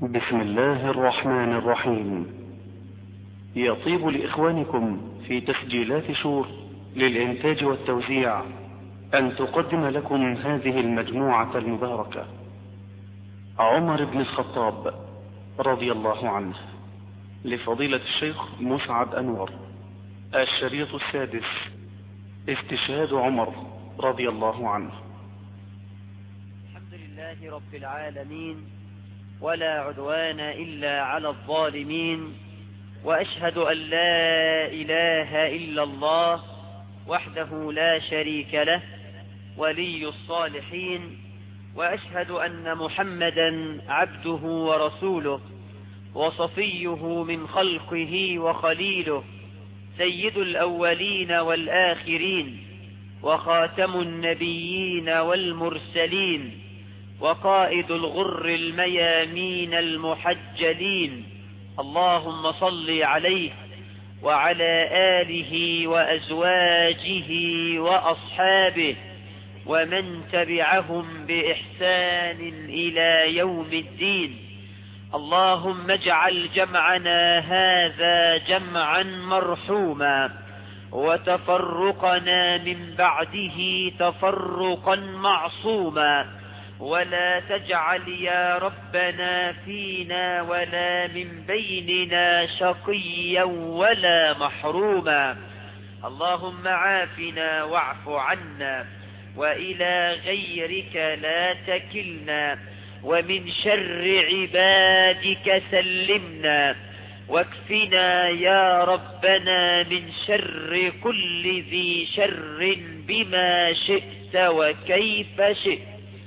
بسم الله الرحمن الرحيم يطيب لإخوانكم في تسجيلات شور للإنتاج والتوزيع أن تقدم لكم هذه المجموعة المباركة عمر بن الخطاب رضي الله عنه لفضيلة الشيخ مسعد أنور الشريط السادس استشهاد عمر رضي الله عنه الحمد لله رب العالمين ولا عدوان إلا على الظالمين وأشهد أن لا إله إلا الله وحده لا شريك له ولي الصالحين وأشهد أن محمدا عبده ورسوله وصفيه من خلقه وخليله سيد الأولين والآخرين وخاتم النبيين والمرسلين وقائد الغر الميامين المحجلين اللهم صل عليه وعلى آله وأزواجه وأصحابه ومن تبعهم بإحسان إلى يوم الدين اللهم اجعل جمعنا هذا جمعا مرحوما وتفرقنا من بعده تفرقا معصوما ولا تجعل يا ربنا فينا ولا من بيننا شقيا ولا محروما اللهم عافنا واعف عنا وإلى غيرك لا تكلنا ومن شر عبادك سلمنا واكفنا يا ربنا من شر كل ذي شر بما شئت وكيف شئت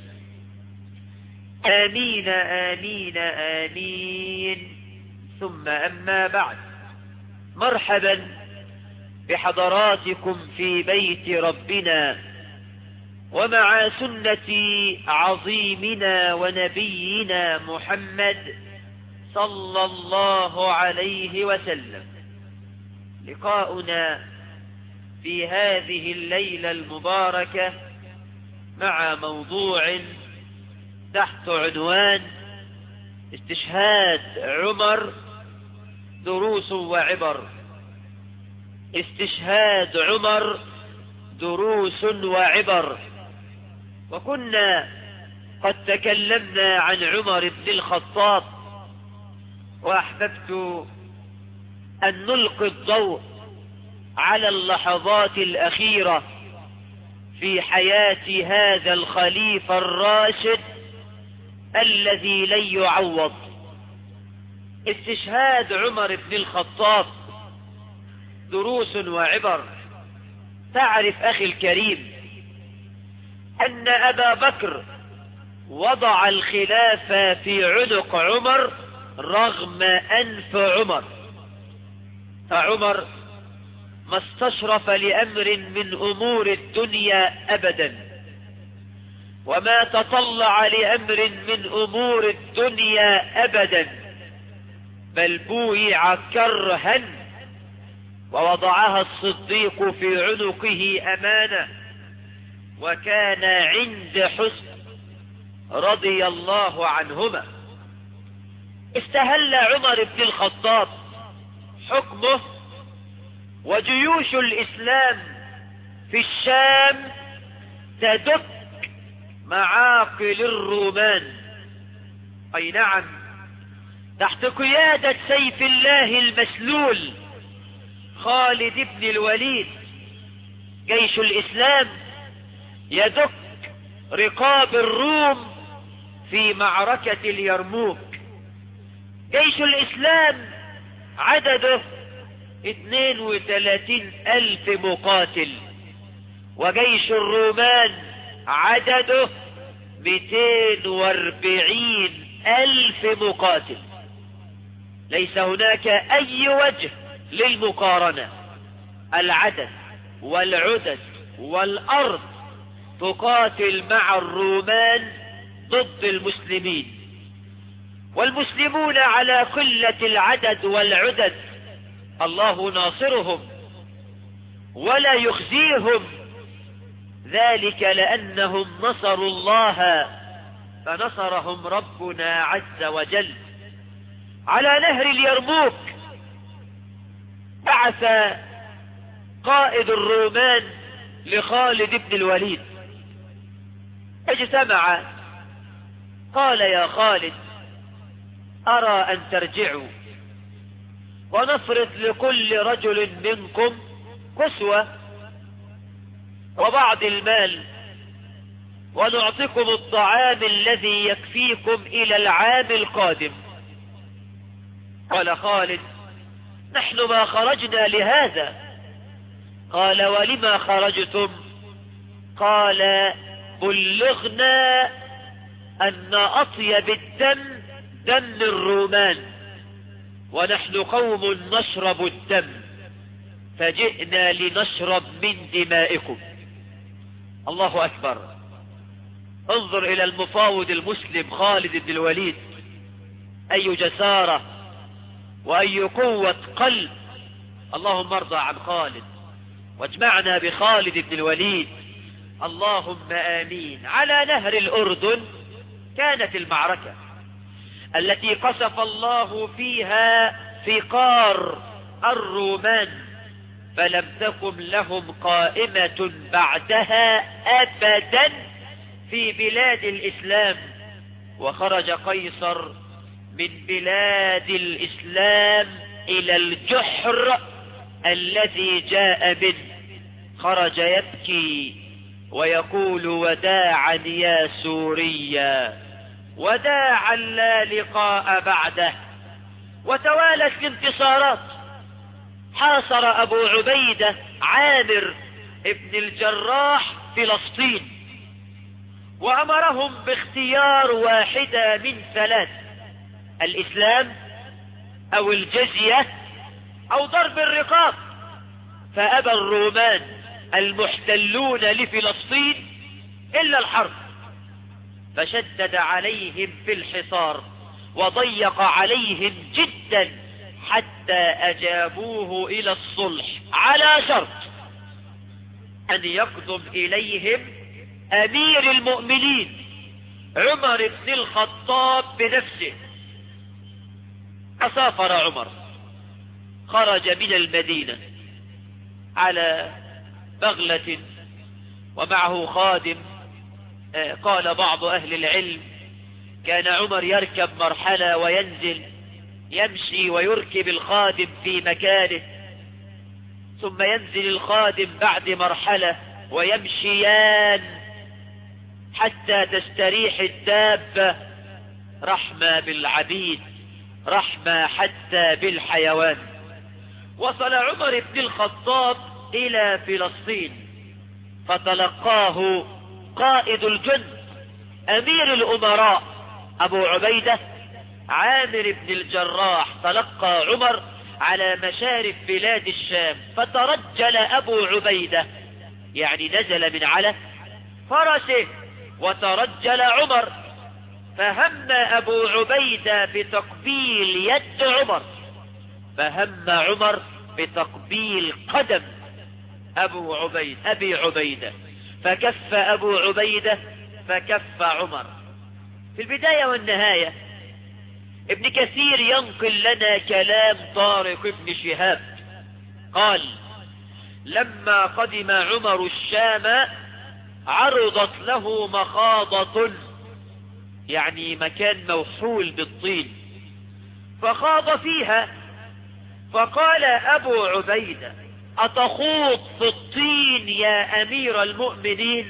آمين آمين آمين ثم أما بعد مرحبا بحضراتكم في بيت ربنا ومع سنة عظيمنا ونبينا محمد صلى الله عليه وسلم لقاؤنا في هذه الليلة المباركة مع موضوع تحت عنوان استشهاد عمر دروس وعبر استشهاد عمر دروس وعبر وكنا قد تكلمنا عن عمر بن الخطاب وأحببت أن نلقي الضوء على اللحظات الأخيرة في حياة هذا الخليفة الراشد الذي لن يعوض استشهاد عمر بن الخطاب دروس وعبر تعرف أخي الكريم أن أبا بكر وضع الخلافة في عنق عمر رغم أنف عمر فعمر ما استشرف لأمر من أمور الدنيا أبدا وما تطلع لأمر من أمور الدنيا أبدا بل بويع كرها ووضعها الصديق في عنقه أمانة وكان عند حسن رضي الله عنهما استهل عمر بن الخطاب حكمه وجيوش الإسلام في الشام تدك معاقل الرومان أي نعم تحت قيادة سيف الله المسلول خالد بن الوليد جيش الإسلام يدك رقاب الروم في معركة اليرموك جيش الإسلام عدده 32 ألف مقاتل وجيش الرومان عدده 240 ألف مقاتل ليس هناك أي وجه للمقارنة العدد والعدد والأرض تقاتل مع الرومان ضد المسلمين والمسلمون على قلة العدد والعدد الله ناصرهم ولا يخزيهم ذلك لأنهم نصروا الله فنصرهم ربنا عز وجل على نهر اليرموك بعث قائد الرومان لخالد بن الوليد اجتمع قال يا خالد أرى أن ترجعوا ونفرض لكل رجل منكم كسوة وبعض المال ونعطيكم الطعام الذي يكفيكم إلى العام القادم قال خالد نحن ما خرجنا لهذا قال ولما خرجتم قال بلغنا أن أطيب الدم دم الرومان ونحن قوم نشرب الدم فجئنا لنشرب من دمائكم الله أكبر انظر إلى المفاوض المسلم خالد بن الوليد أي جسارة وأي قوة قلب اللهم ارضى عن خالد واجمعنا بخالد بن الوليد اللهم آمين على نهر الأردن كانت المعركة التي قصف الله فيها فقار الرومان فلم تكن لهم قائمة بعدها أبدا في بلاد الإسلام وخرج قيصر من بلاد الإسلام إلى الجحر الذي جاء منه خرج يبكي ويقول وداعا يا سوريا وداعا لا لقاء بعده وتوالت الانتصارات حاصر أبو عبيدة عامر ابن الجراح فلسطين وأمرهم باختيار واحدة من ثلاث الإسلام أو الجزية أو ضرب الرقاب فأبى الرومان المحتلون لفلسطين إلا الحرب فشدد عليهم في الحصار وضيق عليهم جدا حتى أجابوه إلى الصلح على شرط أن يقدم إليهم أمير المؤمنين عمر بن الخطاب بنفسه أسافر عمر خرج من المدينة على بغلة ومعه خادم قال بعض أهل العلم كان عمر يركب مرحلة وينزل يمشي ويركب الخادم في مكانه ثم ينزل الخادم بعد مرحلة ويمشيان حتى تستريح الدابة رحمة بالعبيد رحمة حتى بالحيوان وصل عمر بن الخطاب إلى فلسطين فتلقاه قائد الجند أمير الأمراء أبو عبيدة عامر بن الجراح تلقى عمر على مشارف بلاد الشام فترجل أبو عبيدة يعني نزل من على فرسه وترجل عمر فهم أبو عبيدة بتقبيل يد عمر فهم عمر بتقبيل قدم أبو عبيد أبي عبيدة فكف أبو عبيدة فكف عمر في البداية والنهاية ابن كثير ينقل لنا كلام طارق بن شهاب قال لما قدم عمر الشام عرضت له مخاضة يعني مكان موحول بالطين فخاض فيها فقال أبو عبيدة أتخوض في الطين يا أمير المؤمنين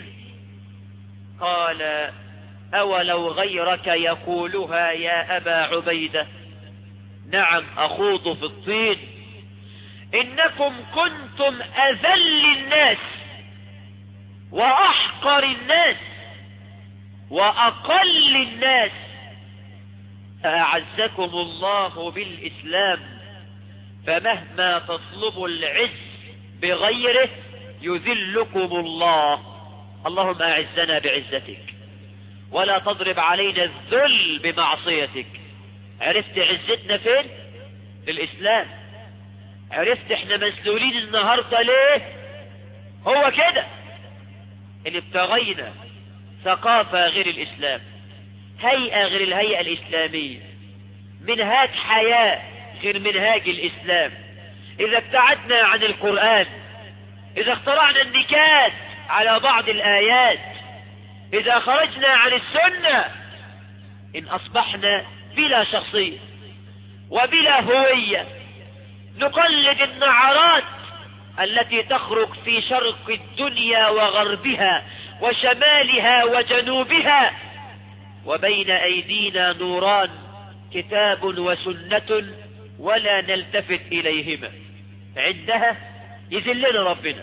قال أولو غيرك يقولها يا أبا عبيدة نعم أخوض في الطين إنكم كنتم أذل الناس وأحقر الناس وأقل الناس فأعزكم الله بالإسلام فمهما تطلبوا العز بغيره يذلكم الله اللهم أعزنا بعزتك ولا تضرب علينا الذل بمعصيتك عرفت عزتنا فين في الإسلام عرفت احنا مسلولين النهاردة ليه هو كده اللي ابتغينا ثقافة غير الإسلام هيئة غير الهيئة الإسلامية منهاج حياة غير منهاج الإسلام إذا ابتعدنا عن القرآن إذا اخترعنا النكات على بعض الآيات إذا خرجنا عن السنة إن أصبحنا بلا شخصية وبلا هوية نقلد النعرات التي تخرج في شرق الدنيا وغربها وشمالها وجنوبها وبين أيدينا نوران كتاب وسنة ولا نلتفت إليهما عندها يذلنا ربنا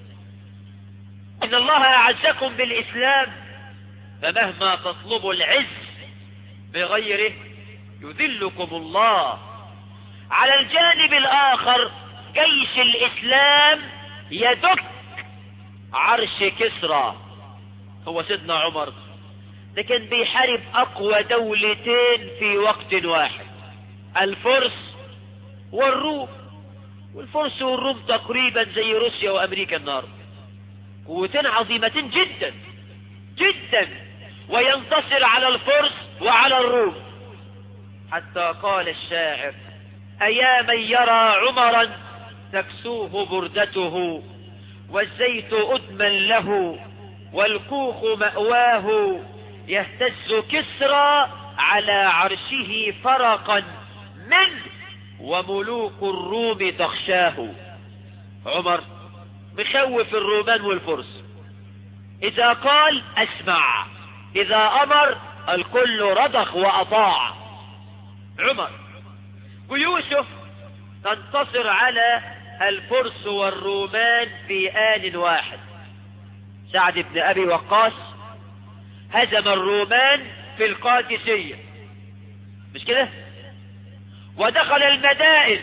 إن الله أعزكم بالإسلام فمهما تطلبوا العز بغيره يذلكم الله على الجانب الآخر جيش الإسلام يدك عرش كسرى هو سيدنا عمر ده كان بيحارب أقوى دولتين في وقت واحد الفرس والروم والفرس والروم تقريبا زي روسيا وأمريكا النهارده قوتين عظيمتين جدا جدا وينتصر على الفرس وعلى الروم حتى قال الشاعر أيا من يرى عمرا تكسوه بردته والزيت أدما له والكوخ مأواه يهتز كسرى على عرشه فرقا منه وملوك الروم تخشاه عمر مخوف الرومان والفرس إذا قال أسمع إذا أمر الكل رضخ وأطاع عمر ويوسف تنتصر على الفرس والرومان في آن واحد سعد بن أبي وقاص هزم الرومان في القادسية مش كده ودخل المدائن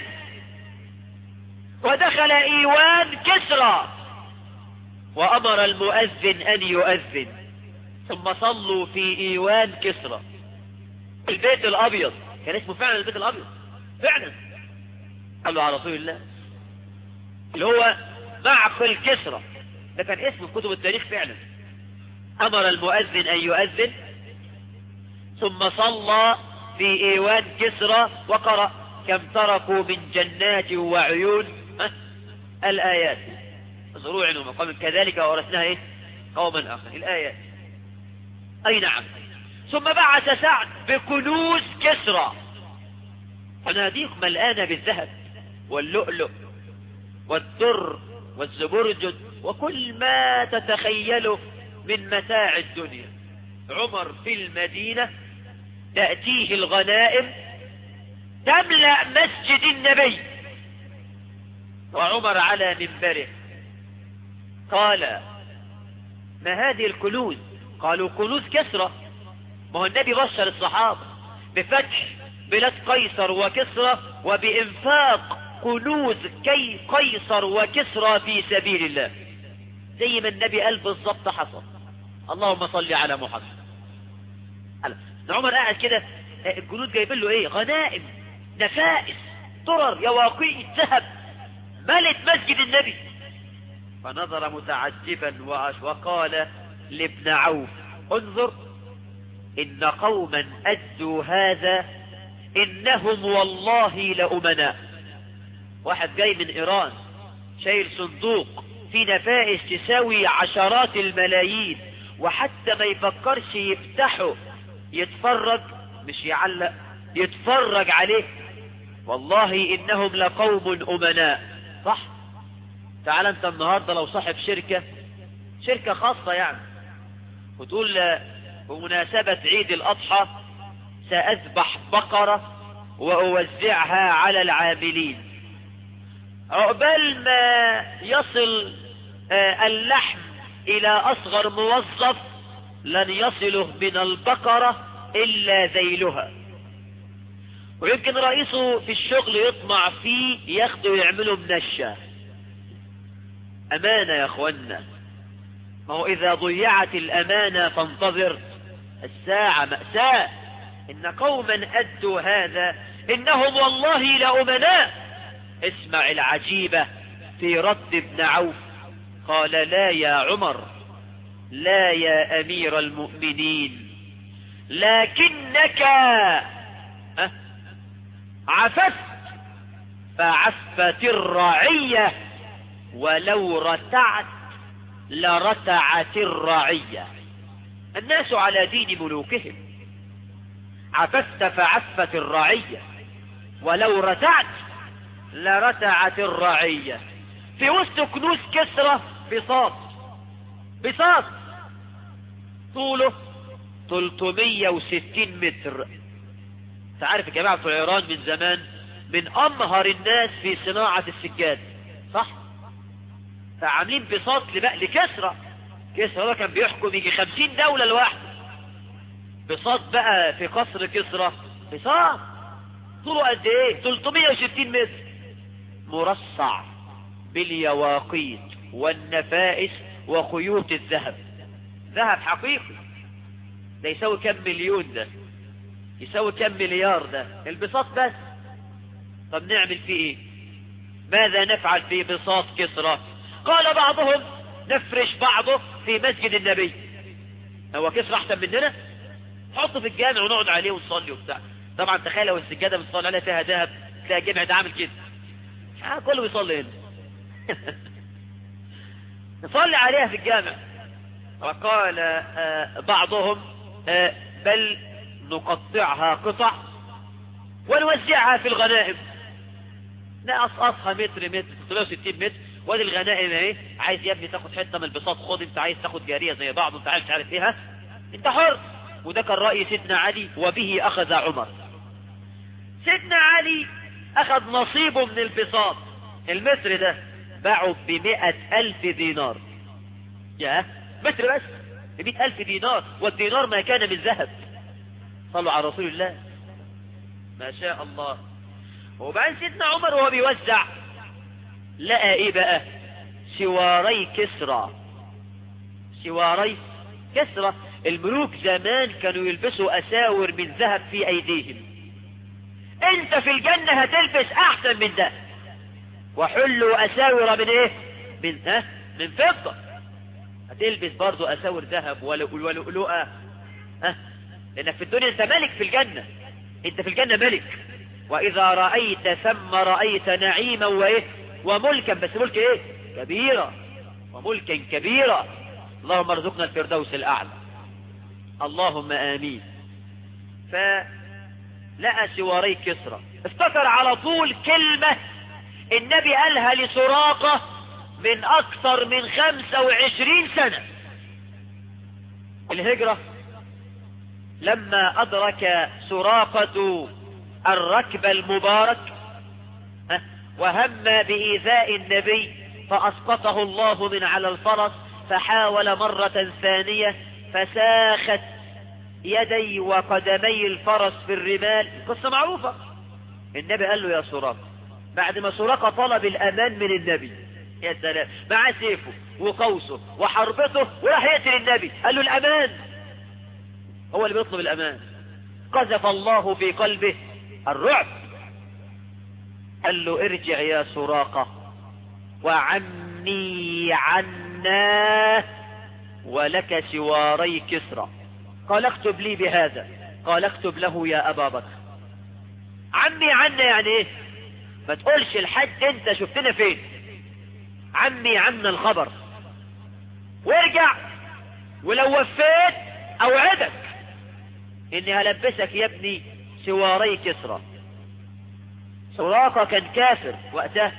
ودخل ايوان كسرى وامر المؤذن ان يؤذن ثم صلوا في ايوان كسرى البيت الابيض كان اسمه فعلا البيت الابيض فعلا قالوا على رسول الله اللي هو معقل كسرى ده كان اسم في كتب التاريخ فعلا امر المؤذن ان يؤذن ثم صلى في ايوان كسرى وقرأ كم تركوا من جنات وعيون ها؟ الآيات زروع ومقام كذلك ورثناها ايه قوما آخر الآيات أي نعم ثم بعث سعد بكنوز كسرى صناديق ملآنة بالذهب واللؤلؤ والدر والزبرجد وكل ما تتخيله من متاع الدنيا عمر في المدينة تأتيه الغنائم تملأ مسجد النبي وعمر على منبره قال ما هذه الكنوز قالوا كنوز كسرى ما هو النبي بشر الصحابة بفتح بلاد قيصر وكسرى وبإنفاق كنوز كي قيصر وكسرى في سبيل الله زي ما النبي قال بالظبط حصل اللهم صل على محمد عمر قاعد كده الجنود جايبين له ايه غنائم نفائس طرر يواقيت ذهب ملت مسجد النبي فنظر متعجبا وقال لابن عوف انظر إن قوما أدوا هذا إنهم والله لأمناء واحد جاي من إيران شايل صندوق في نفائس تساوي عشرات الملايين وحتى ما يفكرش يفتحه يتفرج مش يعلق يتفرج عليه والله إنهم لقوم أمناء صح تعال انت النهاردة لو صاحب شركة شركة خاصة يعني وتقول بمناسبة عيد الأضحى سأذبح بقرة وأوزعها على العاملين عقبال ما يصل اللحم إلى أصغر موظف لن يصله من البقرة إلا ذيلها ويمكن رئيسه في الشغل يطمع فيه ياخده ويعمله من الشاه أمانة يا أخوانا ما هو إذا ضيعت الأمانة فانتظر الساعة مأساة إن قوما أدوا هذا إنهم والله لأمناء اسمع العجيبة في رد ابن عوف قال لا يا عمر لا يا أمير المؤمنين لكنك عفت فعفت الرعية ولو رتعت لرتعت الرعية الناس على دين ملوكهم عففت فعفت الرعية ولو رتعت لرتعت الرعية في وسط كنوز كسرة بساط بساط طوله 360 متر تعرف يا جماعة في ايران من زمان من امهر الناس في صناعة السجاد صح فعاملين بساط لبقى لكسرة كسرى ده كان بيحكم يجي خمسين دولة لوحده بساط بقى في قصر كسرى بساط طوله قد ايه 360 متر مرصع باليواقيت والنفائس وخيوط الذهب ذهب حقيقي ده يساوي كم مليون ده يساوي كم مليار ده البساط بس طب نعمل فيه ايه ماذا نفعل في بساط كسرى قال بعضهم نفرش بعضه في مسجد النبي هو كسرى احسن مننا حطه في الجامع ونقعد عليه ونصلي وبتاع طبعا تخيل لو السجاده بتصلي عليها فيها ذهب تلاقي الجامع ده عامل كده آه كله بيصلي هنا نصلي عليها في الجامع وقال آه بعضهم آه بل نقطعها قطع ونوزعها في الغنائم نقصقصها متر متر 360 متر وادي الغنائم اهي عايز يا ابني تاخد حته من البساط خد انت عايز تاخد جاريه زي بعض انت عايز تعرف ايه انت حر وده كان راي سيدنا علي وبه اخذ عمر سيدنا علي اخذ نصيبه من البساط المتر ده باعه بمئة الف دينار يا متر بس بمئة الف دينار والدينار ما كان من ذهب صلوا على رسول الله ما شاء الله وبعدين سيدنا عمر وهو بيوزع لقى ايه بقى سواري كسرى سواري كسرى الملوك زمان كانوا يلبسوا اساور من ذهب في ايديهم انت في الجنة هتلبس احسن من ده وحلوا اساور من ايه من ها من فضة هتلبس برضو اساور ذهب ولؤلؤة ها لانك في الدنيا انت ملك في الجنة انت في الجنة ملك واذا رأيت ثم رأيت نعيما وايه وملكا بس ملك ايه كبيرة وملكا كبيرا اللهم ارزقنا الفردوس الاعلى اللهم امين فلقى سواري كسرى افتكر على طول كلمة النبي قالها لسراقة من اكثر من خمسة وعشرين سنة الهجرة لما ادرك سراقة الركب المبارك وهم بإيذاء النبي فأسقطه الله من على الفرس فحاول مرة ثانية فساخت يدي وقدمي الفرس في الرمال قصة معروفة النبي قال له يا سراقة بعد ما سراقة طلب الأمان من النبي يا سلام مع سيفه وقوسه وحربته وراح يقتل النبي قال له الأمان هو اللي بيطلب الأمان قذف الله في قلبه الرعب قال له ارجع يا سراقة وعني عنا ولك سواري كسرى قال اكتب لي بهذا قال اكتب له يا ابا بكر عمي عنا يعني ايه ما تقولش لحد انت شفتنا فين عمي عنا الخبر وارجع ولو وفيت اوعدك اني هلبسك يا ابني سواري كسرى سراقة كان كافر وقتها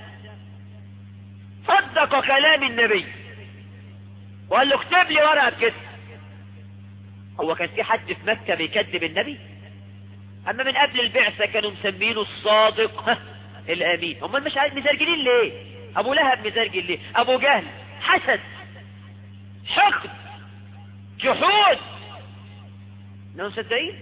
صدق كلام النبي وقال له اكتب لي ورقة كده هو كان في حد في مكة بيكذب النبي اما من قبل البعثة كانوا مسمينه الصادق الامين هم مش عارف مزرجلين ليه ابو لهب مزرجل ليه ابو جهل حسد حقد جحود انهم مصدقين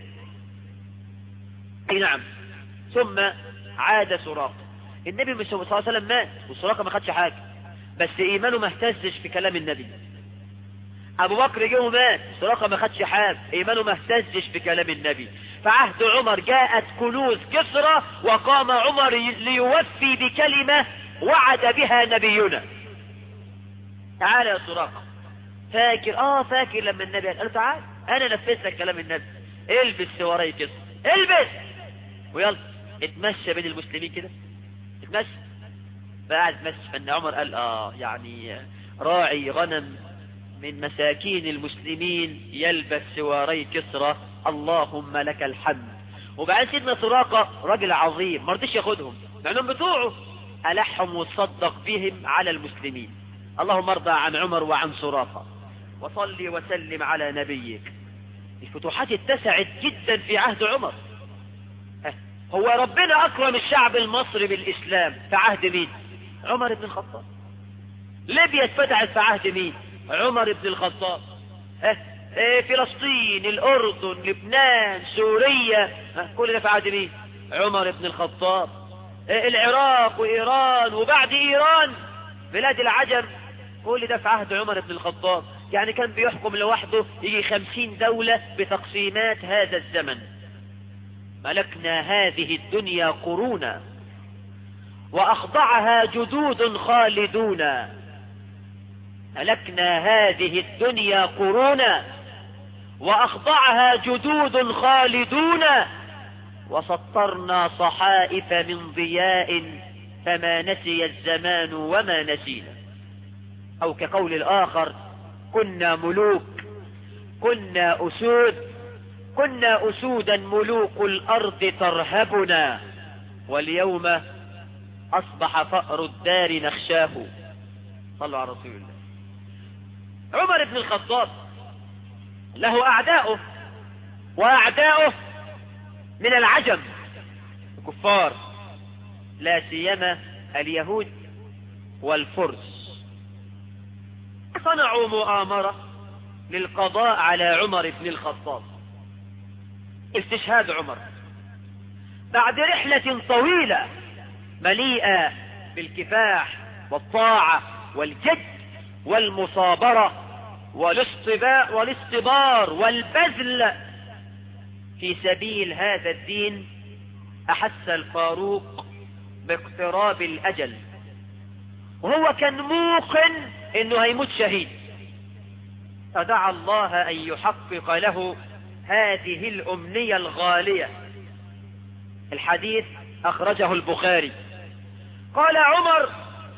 اي نعم ثم عاد سراقة النبي صلى الله عليه وسلم مات وسراقة ما خدش حاجة بس ايمانه ما اهتزش في كلام النبي ابو بكر جه ومات سراقة ما خدش حاجة ايمانه ما اهتزش في كلام النبي فعهد عمر جاءت كنوز كسرى وقام عمر ليوفي بكلمة وعد بها نبينا تعال يا سراقة فاكر اه فاكر لما النبي قال له تعال انا نفذت لك كلام النبي البس سواري كسرى البس ويلا اتمشى بين المسلمين كده اتمشى فقعد اتمشى فان عمر قال اه يعني راعي غنم من مساكين المسلمين يلبس سواري كسرى اللهم لك الحمد وبعدين سيدنا سراقة راجل عظيم ما رضيش ياخدهم مع انهم بتوعه ألحهم وصدق بهم على المسلمين اللهم ارضى عن عمر وعن سراقة وصلي وسلم على نبيك الفتوحات اتسعت جدا في عهد عمر هو ربنا أكرم الشعب المصري بالإسلام في عهد مين عمر بن الخطاب ليبيا اتفتحت في عهد مين عمر بن الخطاب اه فلسطين الأردن لبنان سوريا كل ده في عهد مين عمر بن الخطاب اه العراق وإيران وبعد إيران بلاد العجم كل ده في عهد عمر بن الخطاب يعني كان بيحكم لوحده يجي خمسين دولة بتقسيمات هذا الزمن ملكنا هذه الدنيا قرونا وأخضعها جدود خالدون ملكنا هذه الدنيا قرونا وأخضعها جدود خالدون وسطرنا صحائف من ضياء فما نسي الزمان وما نسينا أو كقول الآخر كنا ملوك كنا أسود كنا أسودا ملوك الأرض ترهبنا واليوم أصبح فأر الدار نخشاه صلوا على رسول الله عمر بن الخطاب له أعداؤه وأعداؤه من العجم الكفار لا سيما اليهود والفرس صنعوا مؤامرة للقضاء على عمر بن الخطاب استشهاد عمر بعد رحلة طويلة مليئة بالكفاح والطاعة والجد والمصابرة والاصطباء والاصطبار والبذل في سبيل هذا الدين أحس الفاروق باقتراب الأجل وهو كان موقن انه هيموت شهيد فدعا الله ان يحقق له هذه الامنية الغالية الحديث اخرجه البخاري قال عمر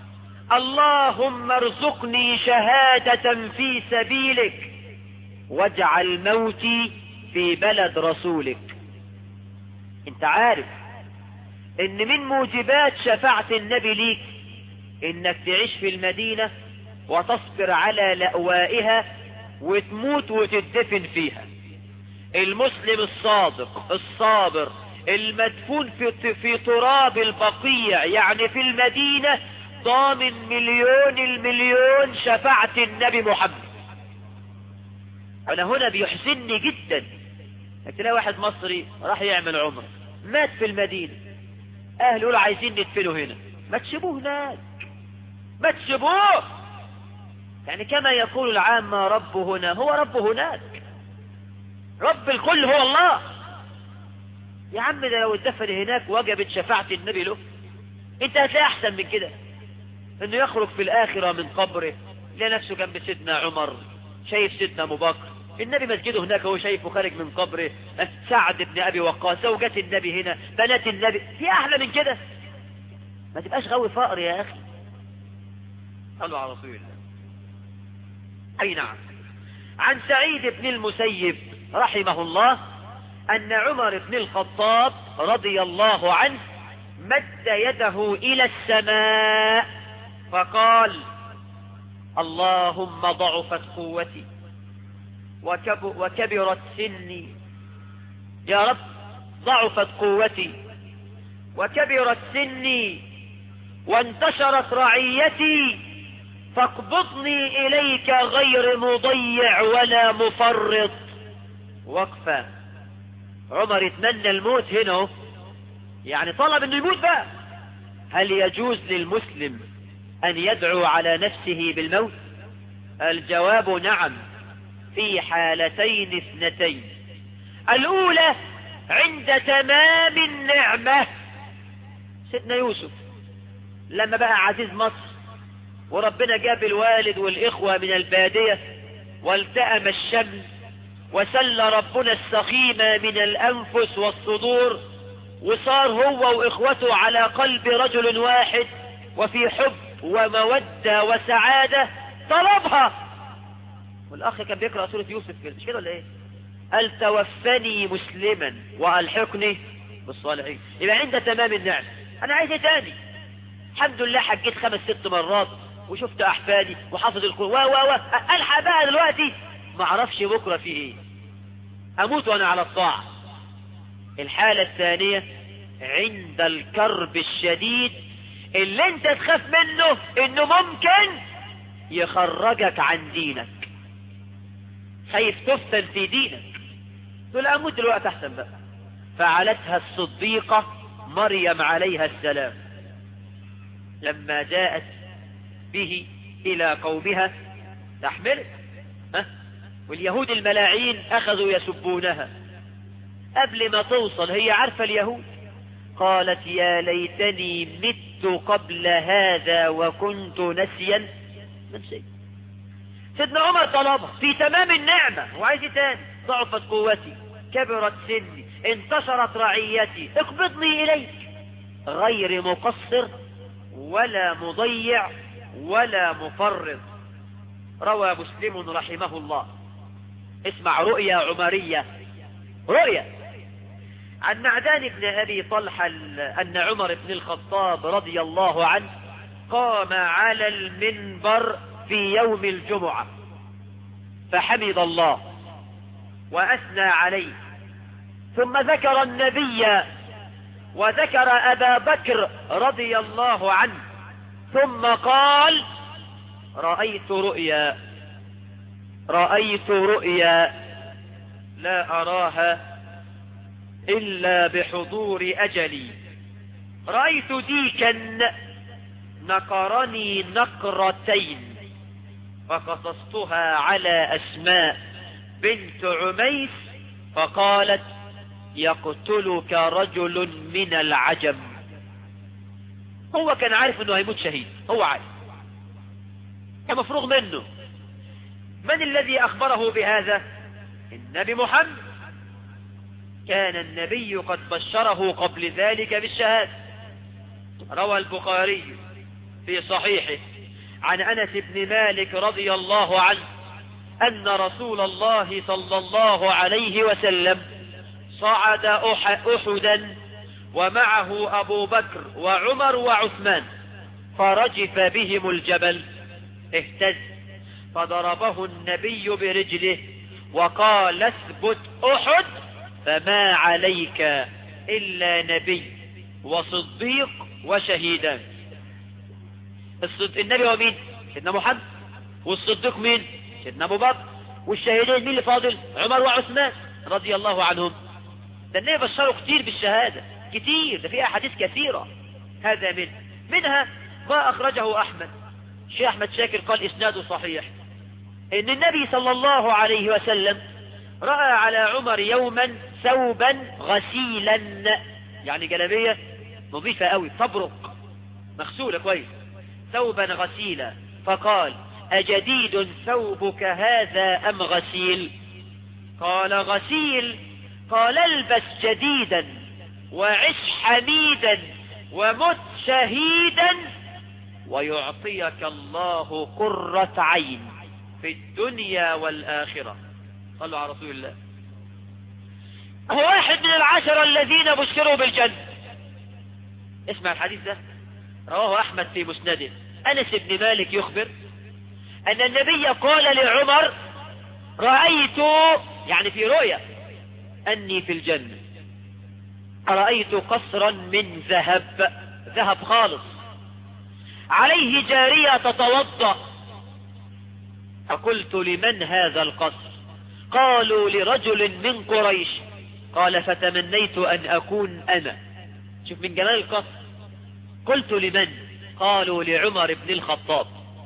اللهم ارزقني شهادة في سبيلك واجعل موتي في بلد رسولك انت عارف ان من موجبات شفاعة النبي ليك انك تعيش في المدينة وتصبر على لأوائها وتموت وتدفن فيها المسلم الصادق الصابر المدفون في, في تراب البقيع يعني في المدينة ضامن مليون المليون شفاعة النبي محمد انا هنا بيحزنني جدا تلاقي واحد مصري راح يعمل عمر مات في المدينة اهله يقولوا عايزين ندفنه هنا ما تسيبوه هناك ما تسيبوه يعني كما يقول العامة رب هنا هو رب هناك رب الكل هو الله يا عم ده لو اتدفن هناك وجبت شفاعة النبي له انت هتلاقي احسن من كده انه يخرج في الاخرة من قبره يلاقي نفسه جنب سيدنا عمر شايف سيدنا ابو بكر النبي مسجده هناك هو شايفه خارج من قبره سعد بن ابي وقاص زوجات النبي هنا بنات النبي في احلى من كده ما تبقاش غاوي فقر يا اخي صلوا على رسول الله اي نعم عن سعيد بن المسيب رحمه الله ان عمر بن الخطاب رضي الله عنه مد يده الى السماء فقال اللهم ضعفت قوتي وكب وكبرت سني يا رب ضعفت قوتي وكبرت سني وانتشرت رعيتي فاقبضني إليك غير مضيع ولا مفرط وقفة عمر اتمنى الموت هنا يعني طلب انه يموت بقى هل يجوز للمسلم ان يدعو على نفسه بالموت الجواب نعم في حالتين اثنتين الاولى عند تمام النعمة سيدنا يوسف لما بقى عزيز مصر وربنا جاب الوالد والإخوة من البادية والتأم الشمل وسل ربنا السخيمة من الأنفس والصدور وصار هو وإخوته على قلب رجل واحد وفي حب ومودة وسعادة طلبها والأخ كان بيقرأ سورة يوسف كده مش كده ولا إيه قال توفني مسلما وألحقني بالصالحين يبقى عند تمام النعم أنا عايز إيه تاني الحمد لله حجيت خمس ست مرات وشفت أحفادي وحافظ القرآن و و و ألحق بقى دلوقتي ما اعرفش بكرة في إيه أموت وأنا على الطاعة الحالة الثانية عند الكرب الشديد اللي انت تخاف منه انه ممكن يخرجك عن دينك خايف تفتن في دينك تقول اموت دلوقتي احسن بقى فعلتها الصديقة مريم عليها السلام لما جاءت به الى قومها تحمله ها واليهود الملاعين اخذوا يسبونها قبل ما توصل هي عارفة اليهود قالت يا ليتني مت قبل هذا وكنت نسيا منسي سيدنا عمر طلبها في تمام النعمة وعايز تاني ضعفت قوتي كبرت سني انتشرت رعيتي اقبضني إليك غير مقصر ولا مضيع ولا مفرط روى مسلم رحمه الله اسمع رؤيا عمرية رؤيا عن معدان بن أبي طلحة أن عمر بن الخطاب رضي الله عنه قام على المنبر في يوم الجمعة فحمد الله وأثنى عليه ثم ذكر النبي وذكر أبا بكر رضي الله عنه ثم قال رأيت رؤيا رأيت رؤيا لا أراها إلا بحضور أجلي رأيت ديكا نقرني نقرتين فقصصتها على أسماء بنت عميس فقالت يقتلك رجل من العجم هو كان عارف انه هيموت شهيد هو عارف كان مفروغ منه من الذي اخبره بهذا النبي محمد كان النبي قد بشره قبل ذلك بالشهادة روى البخاري في صحيحه عن أنس بن مالك رضي الله عنه أن رسول الله صلى الله عليه وسلم صعد أحدا ومعه أبو بكر وعمر وعثمان فرجف بهم الجبل اهتز فضربه النبي برجله وقال اثبت أحد فما عليك إلا نبي وصديق وشهيدان الصد... النبي هو مين سيدنا محمد والصديق مين سيدنا أبو بكر والشهيدين مين اللي فاضل عمر وعثمان رضي الله عنهم ده النبي بشروا كتير بالشهادة كتير ده في أحاديث كثيرة هذا من منها ما أخرجه أحمد شيخ أحمد شاكر قال إسناده صحيح إن النبي صلى الله عليه وسلم رأى على عمر يوما ثوبا غسيلا يعني جلبية نظيفة قوي تبرق مغسولة كويس ثوبا غسيلا فقال أجديد ثوبك هذا أم غسيل قال غسيل قال البس جديدا وعش حميدا ومت شهيدا ويعطيك الله قرة عين في الدنيا والآخرة صلوا على رسول الله هو واحد من العشرة الذين بشروا بالجنة اسمع الحديث ده رواه أحمد في مسنده أنس بن مالك يخبر أن النبي قال لعمر رأيت يعني في رؤيا أني في الجنة رأيت قصرا من ذهب ذهب خالص عليه جارية تتوضأ فقلت لمن هذا القصر قالوا لرجل من قريش قال فتمنيت أن أكون أنا شوف من جلال القصر قلت لمن قالوا لعمر بن الخطاب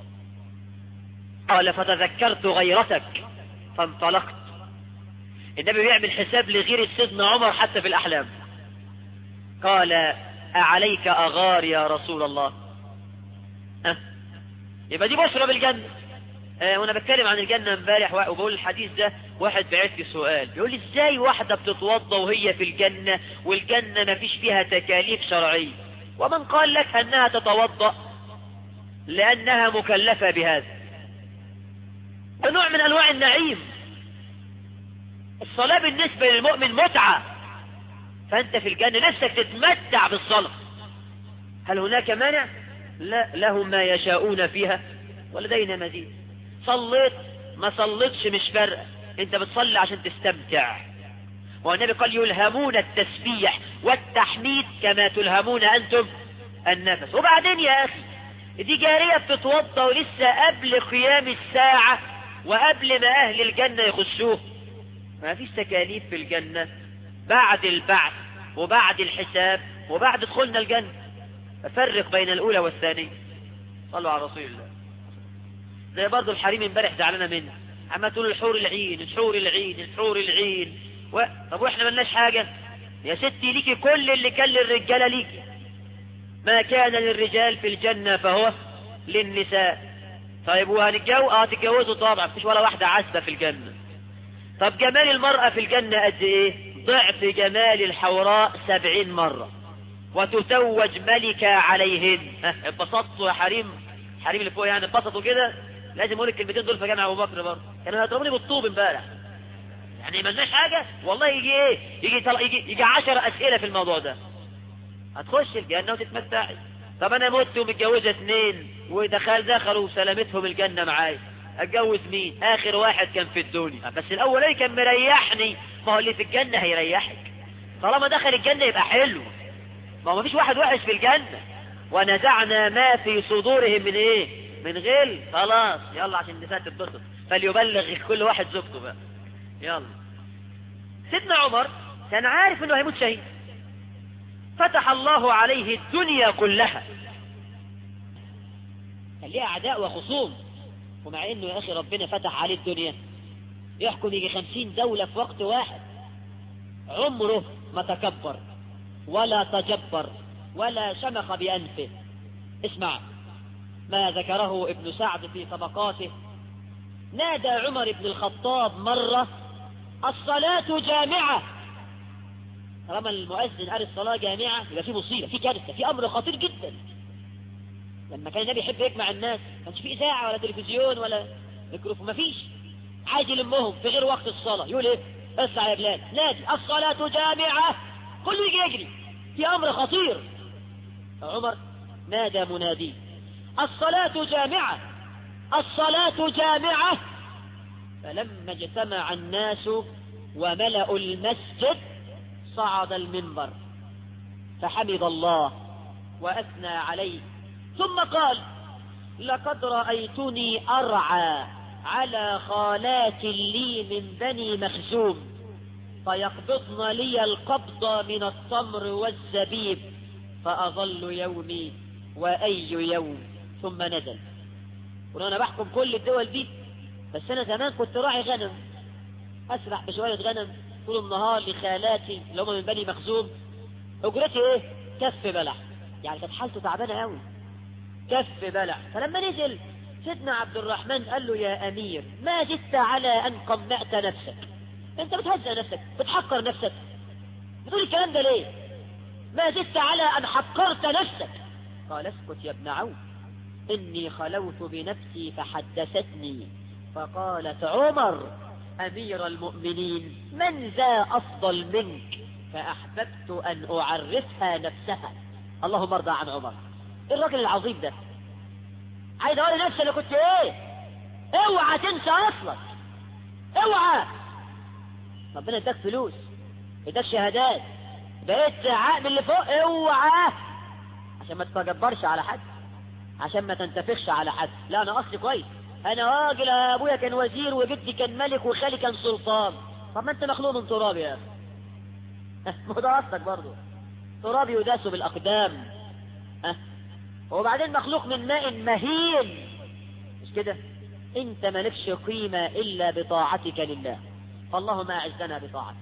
قال فتذكرت غيرتك فانطلقت النبي بيعمل حساب لغير سيدنا عمر حتى في الأحلام قال أعليك أغار يا رسول الله أه؟ يبقى دي بشرى بالجنة آه وانا بتكلم عن الجنة امبارح وبقول الحديث ده واحد بعت لي سؤال بيقول لي ازاي واحدة بتتوضى وهي في الجنة والجنة ما فيش فيها تكاليف شرعية ومن قال لك انها تتوضأ لانها مكلفة بهذا ده نوع من انواع النعيم الصلاة بالنسبة للمؤمن متعة فانت في الجنة نفسك تتمتع بالصلاة هل هناك مانع لا لهم ما يشاءون فيها ولدينا مزيد صليت ما صليتش مش فارقه انت بتصلي عشان تستمتع والنبي قال يلهمون التسبيح والتحميد كما تلهمون انتم النفس وبعدين يا اخي دي جارية بتتوضى ولسه قبل قيام الساعة وقبل ما اهل الجنة يخشوه ما فيش تكاليف في الجنة بعد البعث وبعد الحساب وبعد دخولنا الجنة فرق بين الاولى والثانية صلوا على رسول الله زي برضه الحريم امبارح زعلانه منه عمال تقول الحور العين الحور العين الحور العين و... طب واحنا ملناش حاجة يا ستي ليكي كل اللي كان للرجالة ليكي ما كان للرجال في الجنة فهو للنساء طيب وهنتجوز اه تتجوزوا طبعا مفيش ولا واحدة عسبة في الجنة طب جمال المرأة في الجنة قد ايه ضعف جمال الحوراء سبعين مرة وتتوج ملكة عليهن اتبسطوا يا حريم حريم اللي فوق يعني اتبسطوا كده لازم اقول الكلمتين دول في جامع ابو بكر برضه كانوا هيضربوني بالطوب امبارح يعني ملناش حاجة والله يجي ايه يجي طل... يجي يجي 10 اسئلة في الموضوع ده هتخش الجنة وتتمتعي طب انا مت ومتجوزة اثنين ودخل دخلوا وسلامتهم الجنة معايا اتجوز مين اخر واحد كان في الدنيا بس الاولاني كان مريحني ما هو اللي في الجنة هيريحك طالما دخل الجنة يبقى حلو ما هو مفيش واحد وحش في الجنة ونزعنا ما في صدورهم من ايه من غل خلاص يلا عشان النساء تتبسط فليبلغ كل واحد زوجته بقى يلا سيدنا عمر كان عارف انه هيموت شهيد فتح الله عليه الدنيا كلها كان ليه اعداء وخصوم ومع انه يا اخي ربنا فتح عليه الدنيا يحكم يجي خمسين دولة في وقت واحد عمره ما تكبر ولا تجبر ولا شمخ بأنفه اسمع ما ذكره ابن سعد في طبقاته نادى عمر بن الخطاب مرة الصلاة جامعة طالما المؤذن قال الصلاة جامعة يبقى في مصيبة في كارثة في أمر خطير جدا لما كان النبي يحب يجمع الناس ما كانش في إذاعة ولا تلفزيون ولا ميكروفون ما فيش عايز يلمهم في غير وقت الصلاة يقول إيه اسمع يا بلاد نادي الصلاة جامعة كله يجي يجري في أمر خطير عمر نادى منادي الصلاة جامعة الصلاة جامعة فلما اجتمع الناس وملأوا المسجد صعد المنبر فحمد الله وأثنى عليه ثم قال لقد رأيتني أرعى على خالات لي من بني مخزوم فيقبضن لي القبض من التمر والزبيب فأظل يومي وأي يوم ثم نزل وانا بحكم كل الدول دي بس انا زمان كنت راعي غنم اسرح بشوية غنم طول النهار لخالاتي اللي هم من بني مخزوم اجرتي ايه كف بلح يعني كانت حالته تعبانة قوي كف بلح فلما نزل سيدنا عبد الرحمن قال له يا امير ما زدت على ان قمعت نفسك انت بتهزأ نفسك بتحقر نفسك بتقول الكلام ده ليه ما زدت على ان حقرت نفسك قال اسكت يا ابن عوف إني خلوت بنفسي فحدثتني فقالت عمر أمير المؤمنين من ذا أفضل منك فأحببت أن أعرفها نفسها اللهم ارضى عن عمر إيه الراجل العظيم ده عايز أقول لنفسي أنا كنت إيه اوعى تنسى أصلك اوعى ربنا اداك فلوس اداك شهادات بقيت عقل اللي فوق اوعى عشان ما تتجبرش على حد عشان ما تنتفخش على حد لا انا اصلي كويس انا راجل ابويا كان وزير وجدي كان ملك وخالي كان سلطان طب ما انت مخلوق من تراب يا اخي ما ده اصلك برضه تراب يداس بالاقدام ها وبعدين مخلوق من ماء مهين مش كده انت مالكش قيمة الا بطاعتك لله فاللهم اعزنا بطاعتك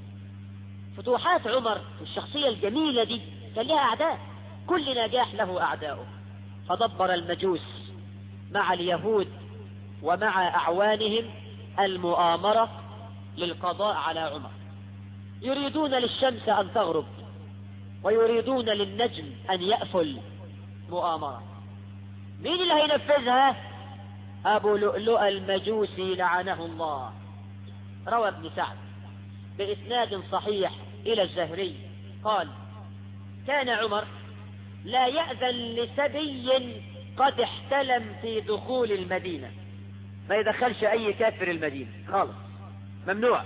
فتوحات عمر الشخصية الجميلة دي كان لها اعداء كل نجاح له اعداؤه فدبر المجوس مع اليهود ومع أعوانهم المؤامرة للقضاء على عمر يريدون للشمس أن تغرب ويريدون للنجم أن يأفل مؤامرة مين اللي هينفذها أبو لؤلؤ المجوسي لعنه الله روى ابن سعد بإسناد صحيح إلى الزهري قال كان عمر لا يأذن لسبي قد احتلم في دخول المدينة ما يدخلش أي كافر المدينة خالص ممنوع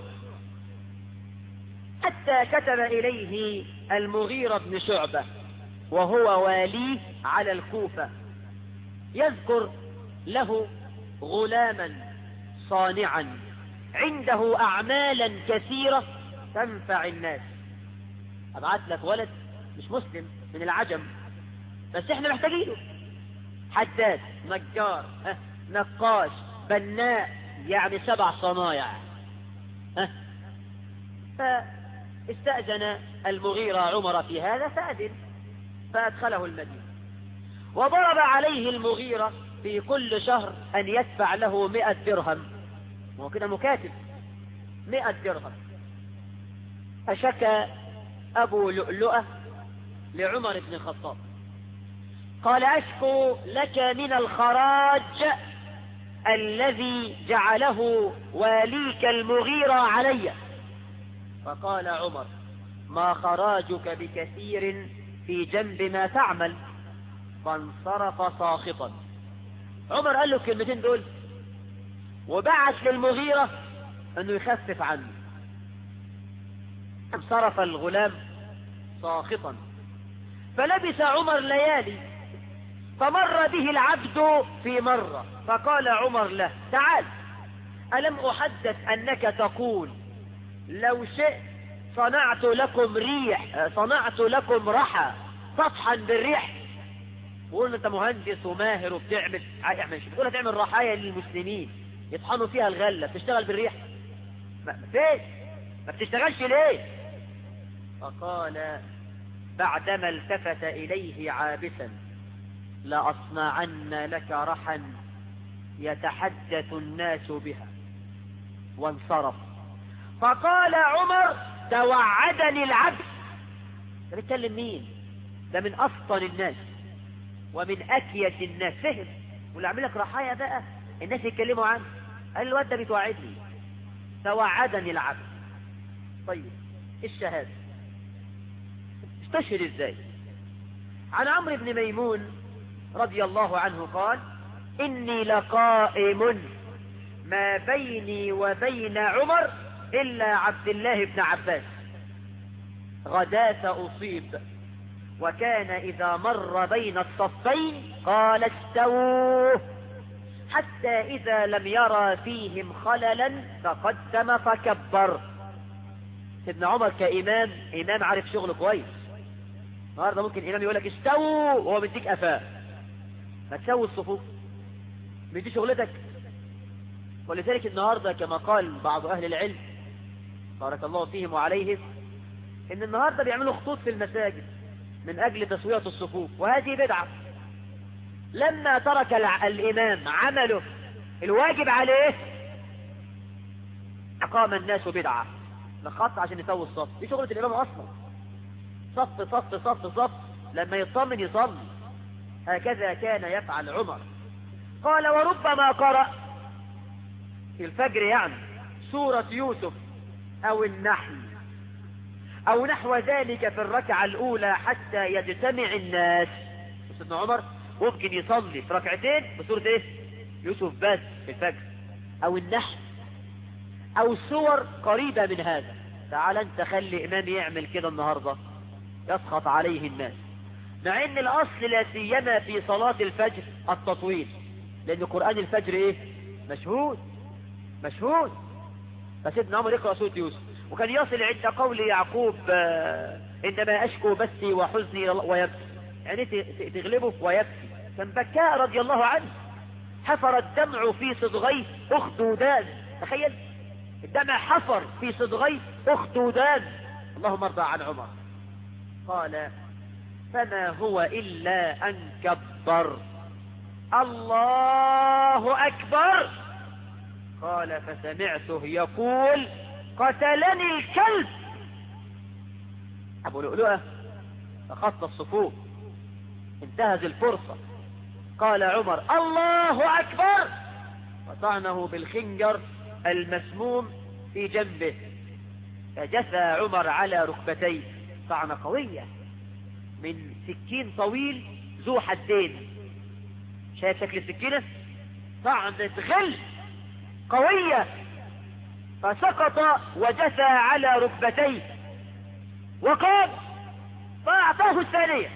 حتى كتب إليه المغيرة بن شعبة وهو واليه على الكوفة يذكر له غلاما صانعا عنده أعمالا كثيرة تنفع الناس أبعت لك ولد مش مسلم من العجم بس احنا محتاجينه حداد نجار نقاش بناء يعني سبع صنايع فاستأذن المغيرة عمر في هذا فأذن فأدخله المدينة وضرب عليه المغيرة في كل شهر أن يدفع له مئة درهم هو كده مكاتب مئة درهم فشكى أبو لؤلؤة لعمر بن الخطاب قال أشكو لك من الخراج الذي جعله واليك المغيرة علي فقال عمر ما خراجك بكثير في جنب ما تعمل فانصرف ساخطا عمر قال له الكلمتين دول وبعث للمغيرة انه يخفف عنه انصرف الغلام ساخطا فلبس عمر ليالي فمر به العبد في مرة فقال عمر له تعال ألم أحدث أنك تقول لو شئت صنعت لكم ريح صنعت لكم رحى تطحن بالريح وقلنا انت مهندس وماهر وبتعمل اعمل شو بتقول هتعمل رحايا للمسلمين يطحنوا فيها الغلة بتشتغل بالريح ما فيش ما بتشتغلش ليه فقال بعدما التفت إليه عابسا لأصنعن لك رحا يتحدث الناس بها وانصرف فقال عمر توعدني العبد ده بيتكلم مين ده من أفطن الناس ومن أكيس الناس فهم واللي عامل لك رحايا بقى الناس يتكلموا عنه قال الواد ده بيتوعدني توعدني العبد طيب الشهادة استشهد ازاي عن عمرو بن ميمون رضي الله عنه قال إني لقائم ما بيني وبين عمر إلا عبد الله بن عباس غداة أصيب وكان إذا مر بين الصفين قال استووا حتى إذا لم يرى فيهم خللا تقدم فكبر سيدنا عمر كإمام إمام عارف شغله كويس النهارده ممكن إمام يقول لك استووا وهو بيديك أفاه ما تسوي الصفوف مش دي شغلتك ولذلك النهاردة كما قال بعض أهل العلم بارك الله فيهم وعليهم إن النهاردة بيعملوا خطوط في المساجد من أجل تسوية الصفوف وهذه بدعة لما ترك الإمام عمله الواجب عليه أقام الناس بدعة لخط عشان يسوي الصف دي شغلة الإمام أصلا صف صف صف صف لما يطمن يصلي هكذا كان يفعل عمر قال وربما قرأ في الفجر يعني سورة يوسف أو النحل أو نحو ذلك في الركعة الأولى حتى يجتمع الناس سيدنا عمر ممكن يصلي في ركعتين بسورة إيه يوسف بس في الفجر أو النحل أو سور قريبة من هذا تعال أنت خلي إمام يعمل كده النهاردة يسخط عليه الناس مع ان الاصل لا سيما في صلاة الفجر التطويل لان قرآن الفجر ايه مشهود مشهود فسيدنا عمر يقرأ سورة يوسف وكان يصل عند قول يعقوب آه انما اشكو بثي وحزني ويبكي يعني تغلبه ويبكي كان بكاء رضي الله عنه حفر الدمع في صدغيه اخدودان تخيل الدمع حفر في صدغيه اخدودان اللهم ارضى عن عمر قال فما هو إلا أن كبر الله أكبر قال فسمعته يقول قتلني الكلب أبو لؤلؤة فخط الصفوف انتهز الفرصة قال عمر الله أكبر وطعنه بالخنجر المسموم في جنبه فجثى عمر على ركبتيه طعنة قوية من سكين طويل ذو حدين شايف شكل السكينة طعنة غل قوية فسقط وجثى على ركبتيه وقام فأعطاه الثانية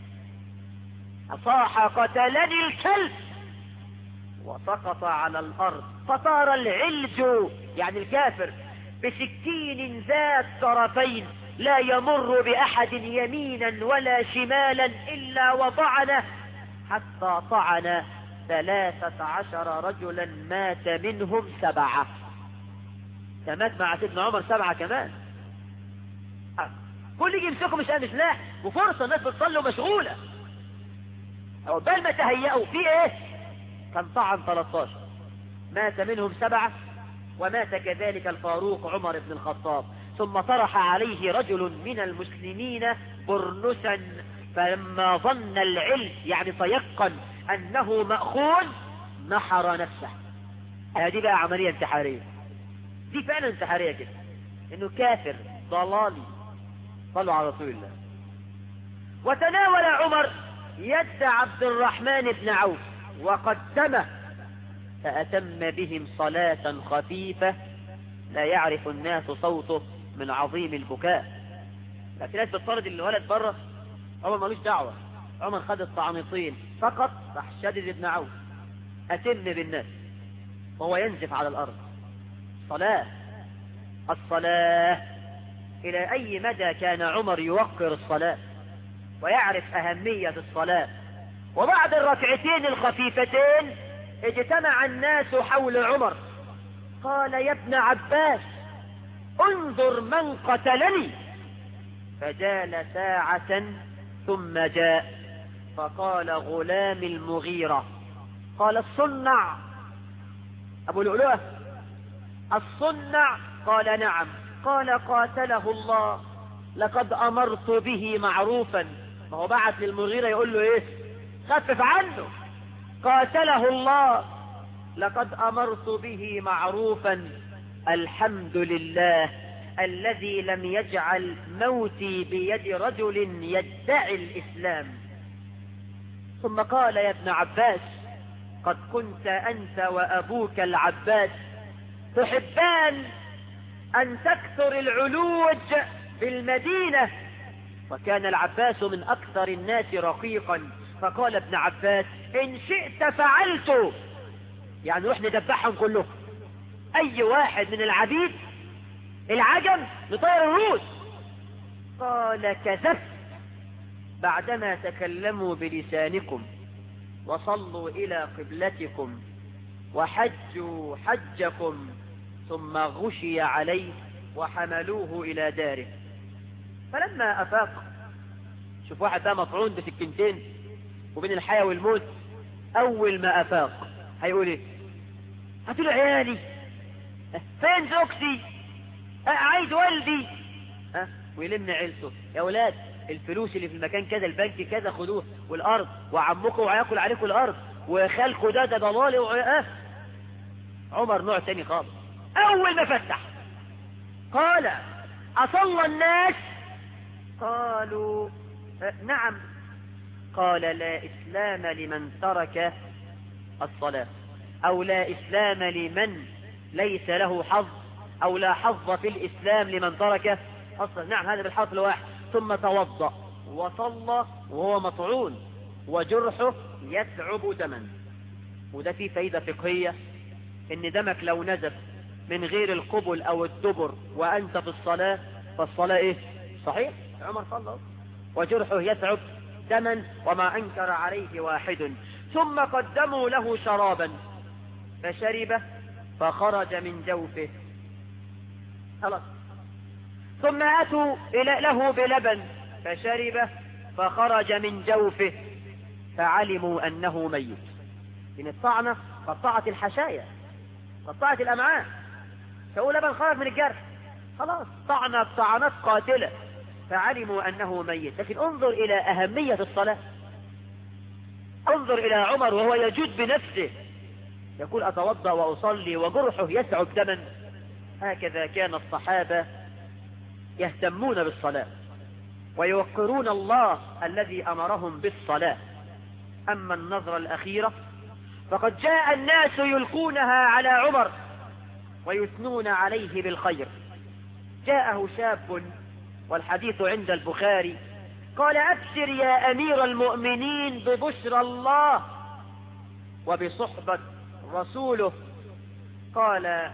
أصاح قتلني الكلب وسقط على الأرض فطار العلج يعني الكافر بسكين ذات طرفين لا يمر بأحد يمينا ولا شمالا إلا وطعنه حتى طعن ثلاثة عشر رجلا مات منهم سبعة تمات مع سيدنا عمر سبعة كمان كل يجي يمسكوا مش قام سلاح وفرصة الناس بتصلي ومشغولة عقبال ما تهيئوا في ايه كان طعن 13 مات منهم سبعة ومات كذلك الفاروق عمر بن الخطاب ثم طرح عليه رجل من المسلمين برنسا فلما ظن العلم يعني تيقن انه مأخون نحر نفسه هذه بقى عملية انتحارية دي فعلا انتحارية كده انه كافر ضلالي صلوا على رسول الله وتناول عمر يد عبد الرحمن بن عوف وقدمه فأتم بهم صلاة خفيفة لا يعرف الناس صوته من عظيم البكاء لكن ناس بتطرد الولد بره عمر ملوش دعوة عمر خد الطعنطين فقط راح شدد ابن عوف أتم بالناس وهو ينزف على الأرض صلاة الصلاة إلى أي مدى كان عمر يوقر الصلاة ويعرف أهمية الصلاة وبعد الركعتين الخفيفتين اجتمع الناس حول عمر قال يا ابن عباس انظر من قتلني فجال ساعة ثم جاء فقال غلام المغيرة قال الصنع أبو لؤلؤة الصنع قال نعم قال قاتله الله لقد أمرت به معروفا ما هو بعت للمغيرة يقول له ايه خفف عنه قاتله الله لقد أمرت به معروفا الحمد لله الذي لم يجعل موتي بيد رجل يدعي الإسلام ثم قال يا ابن عباس قد كنت أنت وأبوك العباس تحبان أن تكثر العلوج بالمدينة وكان العباس من أكثر الناس رقيقا فقال ابن عباس إن شئت فعلت يعني نروح ندبحهم كلهم أي واحد من العبيد العجم نطير الروس قال كذبت بعدما تكلموا بلسانكم وصلوا إلى قبلتكم وحجوا حجكم ثم غشي عليه وحملوه إلى داره فلما أفاق شوف واحد بقى مطعون بسكنتين وبين الحياة والموت أول ما أفاق هيقول إيه هاتوا عيالي فين زوجتي عايز والدي ها ويلم عيلته يا ولاد الفلوس اللي في المكان كذا البنك كذا خدوه والارض وعمكم وهياكل عليكم الارض وخالكم ده ده ضلالي اه عمر نوع تاني خالص اول ما فتح قال اصلى الناس قالوا اه نعم قال لا اسلام لمن ترك الصلاة او لا اسلام لمن ليس له حظ او لا حظ في الاسلام لمن ترك اصلا نعم هذا بالحرف الواحد ثم توضأ وصلى وهو مطعون وجرحه يثعب دما وده فيه فايدة فقهية ان دمك لو نزف من غير القبل او الدبر وانت في الصلاة فالصلاة ايه صحيح عمر صلى وجرحه يثعب دما وما انكر عليه واحد ثم قدموا له شرابا فشرب فخرج من جوفه خلاص ثم أتوا إلى له بلبن فشرب فخرج من جوفه فعلموا أنه ميت من الطعنة قطعت الحشايا قطعت الأمعاء فأول لبن خرج من الجرح خلاص طعنت طعنات قاتلة فعلموا أنه ميت لكن انظر إلى أهمية الصلاة انظر إلى عمر وهو يجود بنفسه يقول أتوضأ وأصلي وجرحه يسعب دما هكذا كان الصحابة يهتمون بالصلاة ويوقرون الله الذي أمرهم بالصلاة أما النظرة الأخيرة فقد جاء الناس يلقونها على عمر ويثنون عليه بالخير جاءه شاب والحديث عند البخاري قال أبشر يا أمير المؤمنين ببشرى الله وبصحبة رسوله قال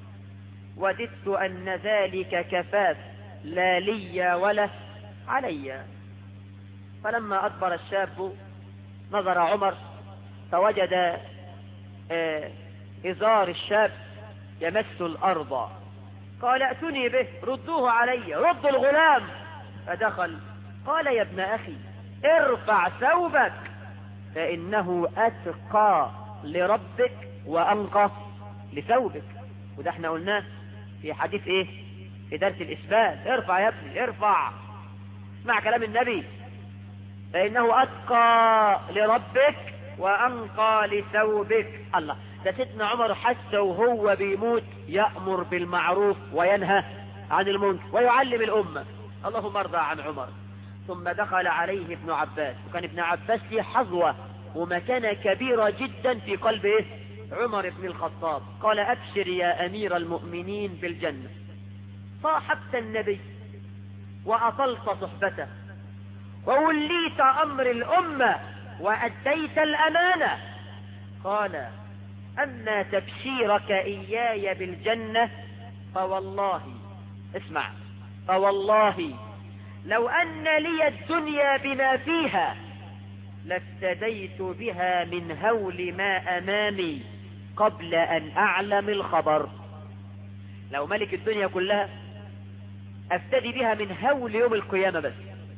وددت أن ذلك كفاف لا لي ولا علي فلما أدبر الشاب نظر عمر فوجد آه، إزار الشاب يمس الأرض قال ائتني به ردوه علي ردوا الغلام فدخل قال يا ابن أخي ارفع ثوبك فإنه أتقى لربك وأنقى لثوبك وده احنا قلناه في حديث ايه في درس الإثبات ارفع يا ابني ارفع اسمع كلام النبي فإنه أتقى لربك وأنقى لثوبك الله ده سيدنا عمر حتى وهو بيموت يأمر بالمعروف وينهى عن المنكر ويعلم الأمة اللهم ارضى عن عمر ثم دخل عليه ابن عباس وكان ابن عباس له حظوة ومكانة كبيرة جدا في قلب إيه؟ عمر بن الخطاب قال أبشر يا أمير المؤمنين بالجنة صاحبت النبي وأطلت صحبته ووليت أمر الأمة وأديت الأمانة قال أما تبشيرك إياي بالجنة فوالله اسمع فوالله لو أن لي الدنيا بما فيها لافتديت بها من هول ما أمامي قبل أن أعلم الخبر لو ملك الدنيا كلها أفتدي بها من هول يوم القيامة بس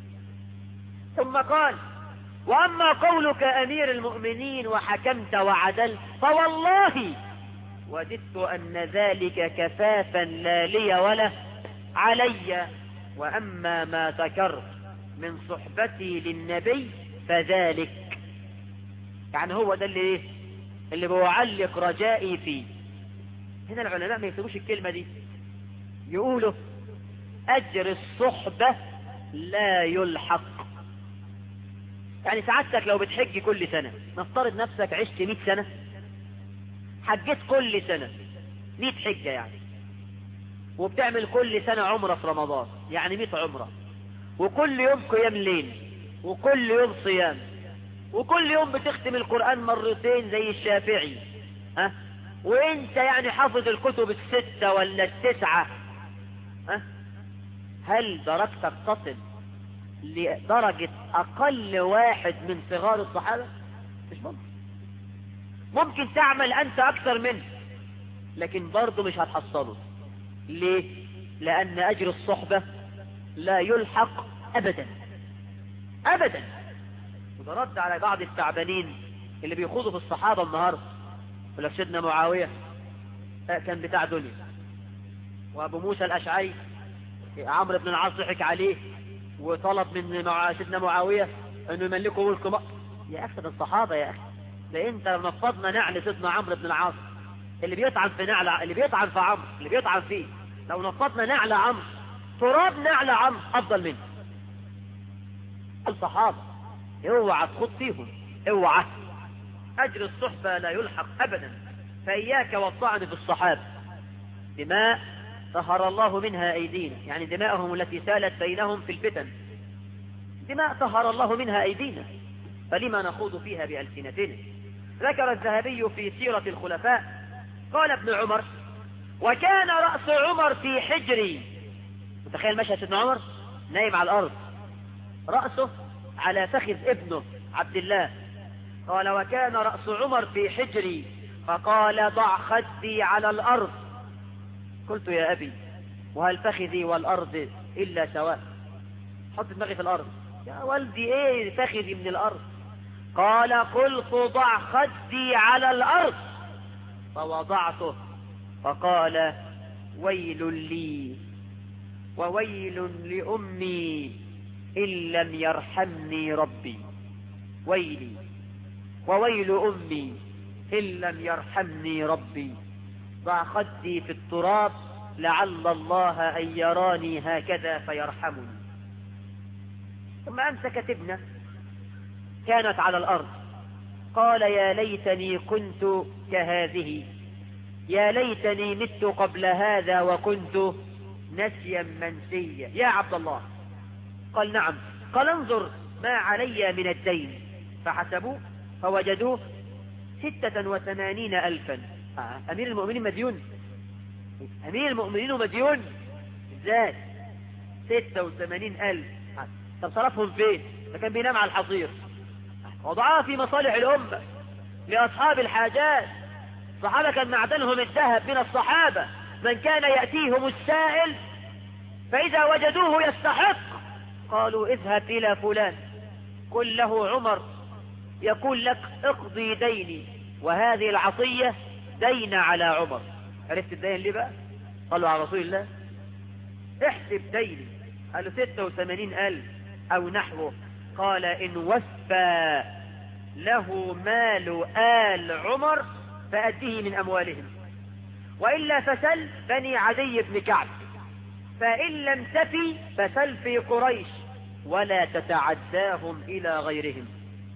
ثم قال وأما قولك أمير المؤمنين وحكمت وعدلت فوالله وددت أن ذلك كفافا لا لي ولا علي وأما ما ذكرت من صحبتي للنبي فذلك يعني هو ده اللي ايه اللي بعلق رجائي فيه هنا العلماء ما يكتبوش الكلمة دي يقولوا أجر الصحبة لا يلحق يعني سعادتك لو بتحج كل سنة نفترض نفسك عشت 100 سنة حجيت كل سنة 100 حجة يعني وبتعمل كل سنة عمرة في رمضان يعني 100 عمرة وكل يوم قيام ليل وكل يوم صيام وكل يوم بتختم القرآن مرتين زي الشافعي ها وانت يعني حافظ الكتب الستة ولا التسعة ها هل درجتك تصل لدرجة أقل واحد من صغار الصحابة مش ممكن ممكن تعمل أنت أكثر منه لكن برضه مش هتحصله ليه لأن أجر الصحبة لا يلحق أبدا أبدا وده رد على بعض التعبانين اللي بيخوضوا في الصحابة النهاردة ولو سيدنا معاوية كان بتاع دنيا وأبو موسى الأشعري عمرو بن العاص ضحك عليه وطلب من مع سيدنا معاوية انه يملكه ملك مصر يا اخي ده الصحابة يا اخي ده انت لو نفضنا نعل سيدنا عمرو بن العاص اللي بيطعن في نعل اللي بيطعن في عمرو اللي بيطعن فيه لو نفضنا نعل عمرو تراب نعل عمرو افضل منه الصحابة اوعى تخط فيهم اوعى اجر الصحبة لا يلحق ابدا فاياك والطعن في الصحابة دماء طهر الله منها أيدينا يعني دماءهم التي سالت بينهم في الفتن دماء طهر الله منها أيدينا فلما نخوض فيها بألسنتنا ذكر الذهبي في سيرة الخلفاء قال ابن عمر وكان رأس عمر في حجري متخيل مشهد ابن عمر نايم على الأرض رأسه على فخذ ابنه عبد الله قال وكان رأس عمر في حجري فقال ضع خدي على الأرض قلت يا أبي وهل فخذي والأرض إلا سواء حط دماغي في الأرض يا والدي إيه فخذي من الأرض قال قلت ضع خدي على الأرض فوضعته فقال ويل لي وويل لأمي إن لم يرحمني ربي ويلي وويل أمي إن لم يرحمني ربي ضع خدي في التراب لعل الله أن يراني هكذا فيرحمني ثم أمسكت ابنه كانت على الأرض قال يا ليتني كنت كهذه يا ليتني مت قبل هذا وكنت نسيا منسيا يا عبد الله قال نعم قال انظر ما علي من الدين فحسبوه فوجدوه ستة وثمانين ألفا آه. أمير المؤمنين مديون أمير المؤمنين مديون ازاي ستة وثمانين ألف آه. طب صرفهم فين ده كان بينام على الحصير وضعها في مصالح الأمة لأصحاب الحاجات الصحابة كان معدنهم الذهب من الصحابة من كان يأتيهم السائل فإذا وجدوه يستحق قالوا اذهب إلى فلان قل له عمر يقول لك اقضي ديني وهذه العطية دين على عمر عرفت الدين ليه بقى قالوا على رسول الله احسب ديني قالوا ستة وثمانين ألف أو نحوه قال إن وفى له مال آل عمر فأديه من أموالهم وإلا فسل بني عدي بن كعب فإن لم تفي فسل في قريش ولا تتعداهم إلى غيرهم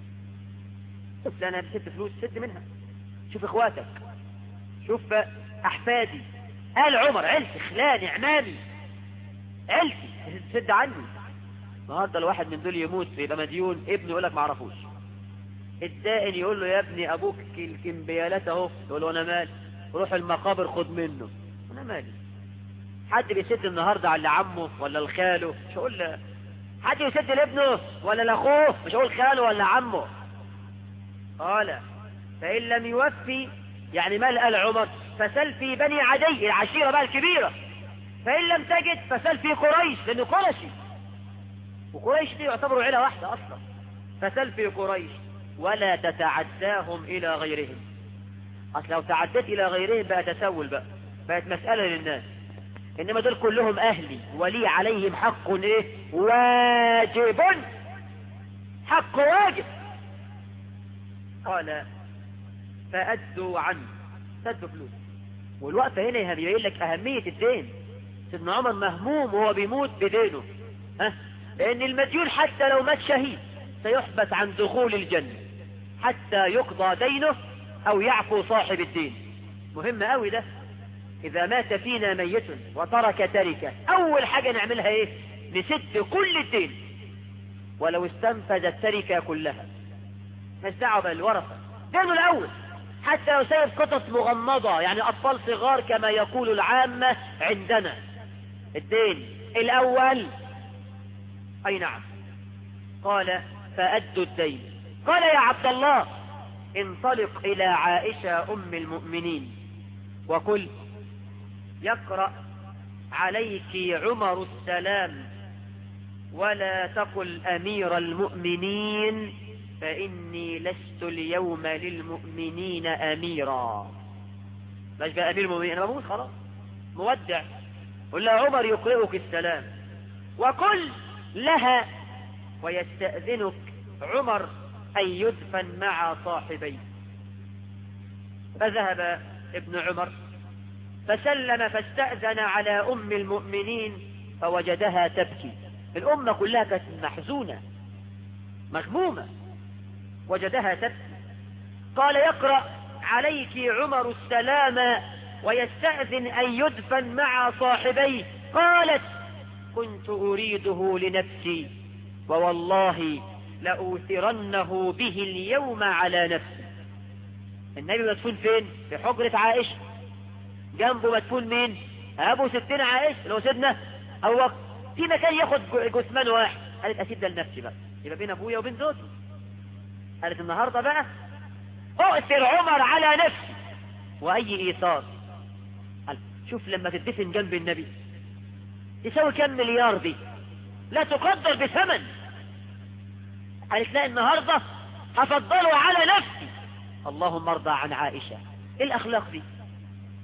شوف أنا بست فلوس سد منها شوف إخواتك شوف أحفادي آل عمر عيلتي خلاني عمامي عيلتي سد عني النهارده الواحد من دول يموت يبقى مديون ابنه يقول لك ما اعرفوش الدائن يقول له يا ابني ابوك الكمبيالات اهو يقول له انا مالي روح المقابر خد منه انا مالي حد بيسد النهارده على عمه ولا لخاله مش هقول له حد يسد لابنه ولا لاخوه مش هقول خاله ولا عمه قال فان لم يوفي يعني مال ال عمر فسل في بني عدي العشيره بقى الكبيره فان لم تجد فسل في قريش لانه قرشي وقريش دي يعتبروا عيله واحده اصلا فسل في قريش ولا تتعداهم الى غيرهم اصل لو تعديت الى غيرهم بقى تسول بقى بقت مسألة للناس انما دول كلهم اهلي ولي عليهم حق ايه واجب حق واجب قال فأدوا عنه سدوا فلوس والوقفة هنا يبين لك أهمية الدين سيدنا عمر مهموم وهو بيموت بدينه ها لأن المديون حتى لو مات شهيد سيحبس عن دخول الجنة حتى يقضى دينه أو يعفو صاحب الدين مهم قوي ده إذا مات فينا ميت وترك تركة أول حاجة نعملها إيه نسد كل الدين ولو استنفذ التركة كلها مش دعوة بالورثة دينه الأول حتى لو سايب قطط مغمضة يعني أطفال صغار كما يقول العامة عندنا الدين الأول أي نعم قال فأدوا الدين قال يا عبد الله انطلق إلى عائشة أم المؤمنين وقل يقرأ عليك عمر السلام ولا تقل أمير المؤمنين فإني لست اليوم للمؤمنين أميرا مش بقى أمير المؤمنين أنا بموت خلاص مودع قل لها عمر يقرئك السلام وقل لها ويستأذنك عمر أن يدفن مع صاحبيه فذهب ابن عمر فسلم فاستأذن على أم المؤمنين فوجدها تبكي الأمة كلها كانت محزونة مغمومة وجدها تبكي قال يقرأ عليك عمر السلام ويستأذن أن يدفن مع صاحبيه قالت كنت أريده لنفسي ووالله لأوثرنه به اليوم على نفسي النبي مدفون فين في حجرة عائشة جنبه مدفون مين ابو ستنا عائشة لو سيدنا او في مكان ياخد جثمان واحد قالت اسيب ده لنفسي بقى يبقى بين ابويا وبين زوجي قالت النهاردة بقى اؤثر عمر على نفسي واي ايثار قال شوف لما تدفن جنب النبي تساوي كم مليار دي لا تقدر بثمن قالت لا النهاردة هفضله على نفسي اللهم ارضى عن عائشة ايه الاخلاق دي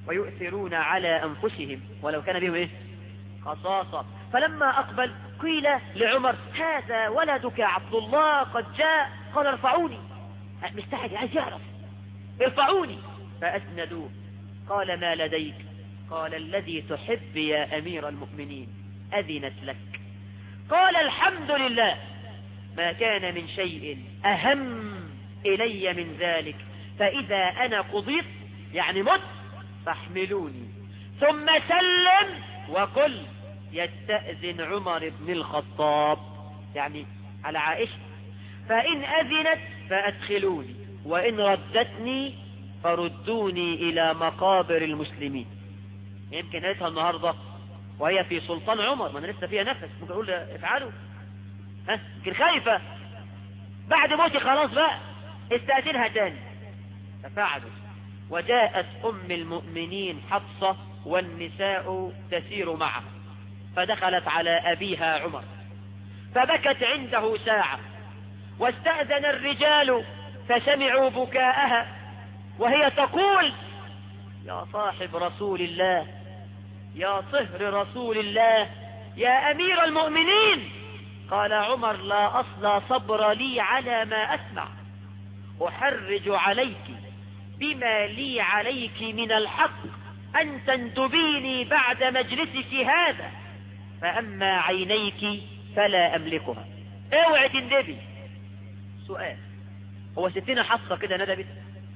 ويؤثرون على أنفسهم ولو كان بهم إيه خصاصة فلما أقبل قيل لعمر هذا ولدك عبد الله قد جاء قال ارفعوني مستحي عايز يعرف ارفعوني فأسندوه قال ما لديك قال الذي تحب يا أمير المؤمنين أذنت لك قال الحمد لله ما كان من شيء أهم إلي من ذلك فإذا أنا قضيت يعني مت فاحملوني ثم سلم وقل يستأذن عمر بن الخطاب يعني على عائشة فإن أذنت فأدخلوني وإن ردتني فردوني إلى مقابر المسلمين يمكن قالتها النهاردة وهي في سلطان عمر ما أنا لسه فيها نفس ممكن أقول افعلوا ها يمكن خايفة بعد موتي خلاص بقى استأذنها تاني ففعلوا وجاءت أم المؤمنين حفصة والنساء تسير معه فدخلت على أبيها عمر فبكت عنده ساعة واستأذن الرجال فسمعوا بكاءها وهي تقول يا صاحب رسول الله يا صهر رسول الله يا أمير المؤمنين قال عمر لا أصل صبر لي على ما أسمع أحرج عليك بما لي عليك من الحق أن تنتبيني بعد مجلسك هذا فأما عينيك فلا أملكها اوعي تندبي سؤال هو ستنا حصة كده ندبت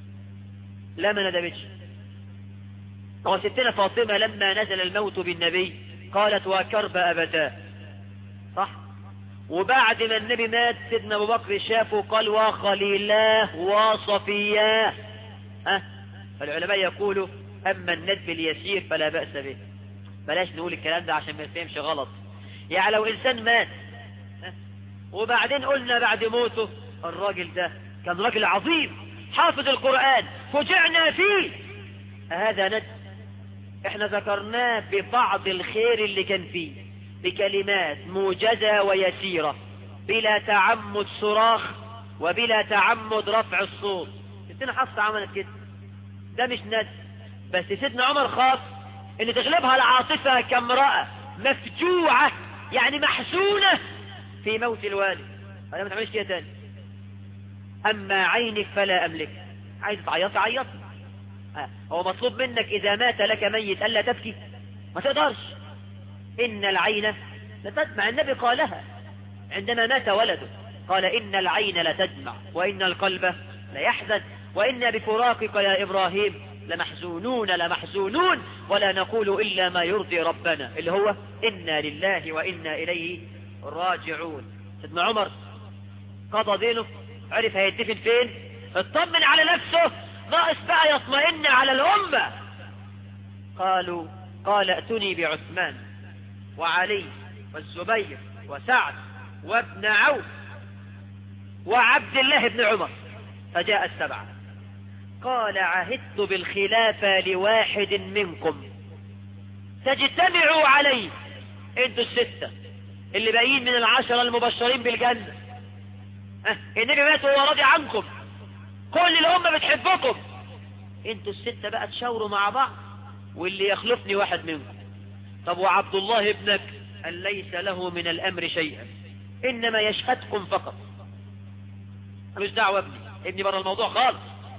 لا ما ندبتش هو ستنا فاطمة لما نزل الموت بالنبي قالت وكرب أبتاه صح وبعد ما النبي مات سيدنا ابو بكر شافه قال وخليلاه وصفياه ها فالعلماء يقولوا اما الندب اليسير فلا بأس به بلاش نقول الكلام ده عشان ما يفهمش غلط يعني لو انسان مات ها؟ وبعدين قلنا بعد موته الراجل ده كان راجل عظيم حافظ القرآن فجعنا فيه هذا ندب احنا ذكرناه ببعض الخير اللي كان فيه بكلمات موجزة ويسيرة بلا تعمد صراخ وبلا تعمد رفع الصوت ستنا حفصة عملت كده ده مش ند بس سيدنا عمر خاف ان تغلبها العاطفة كامرأة مفجوعة يعني محزونة في موت الوالد هذا ما تعملش كده تاني اما عينك فلا املك عايز تعيط عيط هو مطلوب منك اذا مات لك ميت الا تبكي ما تقدرش إن العين لتدمع النبي قالها عندما مات ولده قال إن العين لتدمع وإن القلب ليحزن وإن بفراقك يا إبراهيم لمحزونون لمحزونون ولا نقول إلا ما يرضي ربنا اللي هو إنا لله وإنا إليه راجعون سيدنا عمر قضى دينه عرف هيدفن فين اطمن على نفسه ناقص بقى يطمئن على الأمة قالوا قال ائتني بعثمان وعلي والزبير وسعد وابن عوف وعبد الله بن عمر فجاء السبعة قال عهدت بالخلافة لواحد منكم تجتمعوا عليه انتوا الستة اللي باقيين من العشرة المبشرين بالجنة اه النبي مات وهو راضي عنكم كل الأمة بتحبكم انتوا الستة بقى تشاوروا مع بعض واللي يخلفني واحد منكم طب وعبد الله ابنك أن ليس له من الأمر شيئا إنما يشهدكم فقط مش دعوة ابني ابني برا الموضوع خالص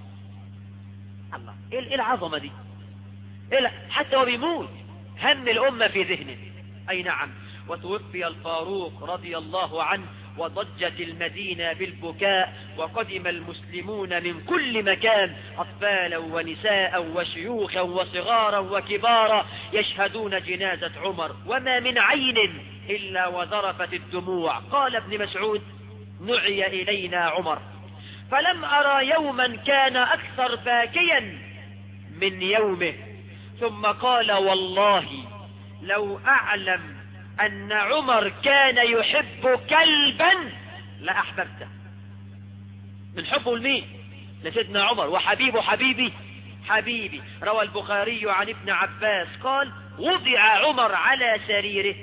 الله ايه العظمة دي إيه حتى هو بيموت هم الأمة في ذهنه أي نعم وتوفي الفاروق رضي الله عنه وضجت المدينة بالبكاء وقدم المسلمون من كل مكان أطفالا ونساء وشيوخا وصغارا وكبارا يشهدون جنازة عمر وما من عين إلا وذرفت الدموع قال ابن مسعود نعي إلينا عمر فلم أرى يوما كان أكثر باكيا من يومه ثم قال والله لو أعلم أن عمر كان يحب كلبا لأحببته من حبه لمين لسيدنا عمر وحبيبه حبيبي حبيبي روى البخاري عن ابن عباس قال وضع عمر على سريره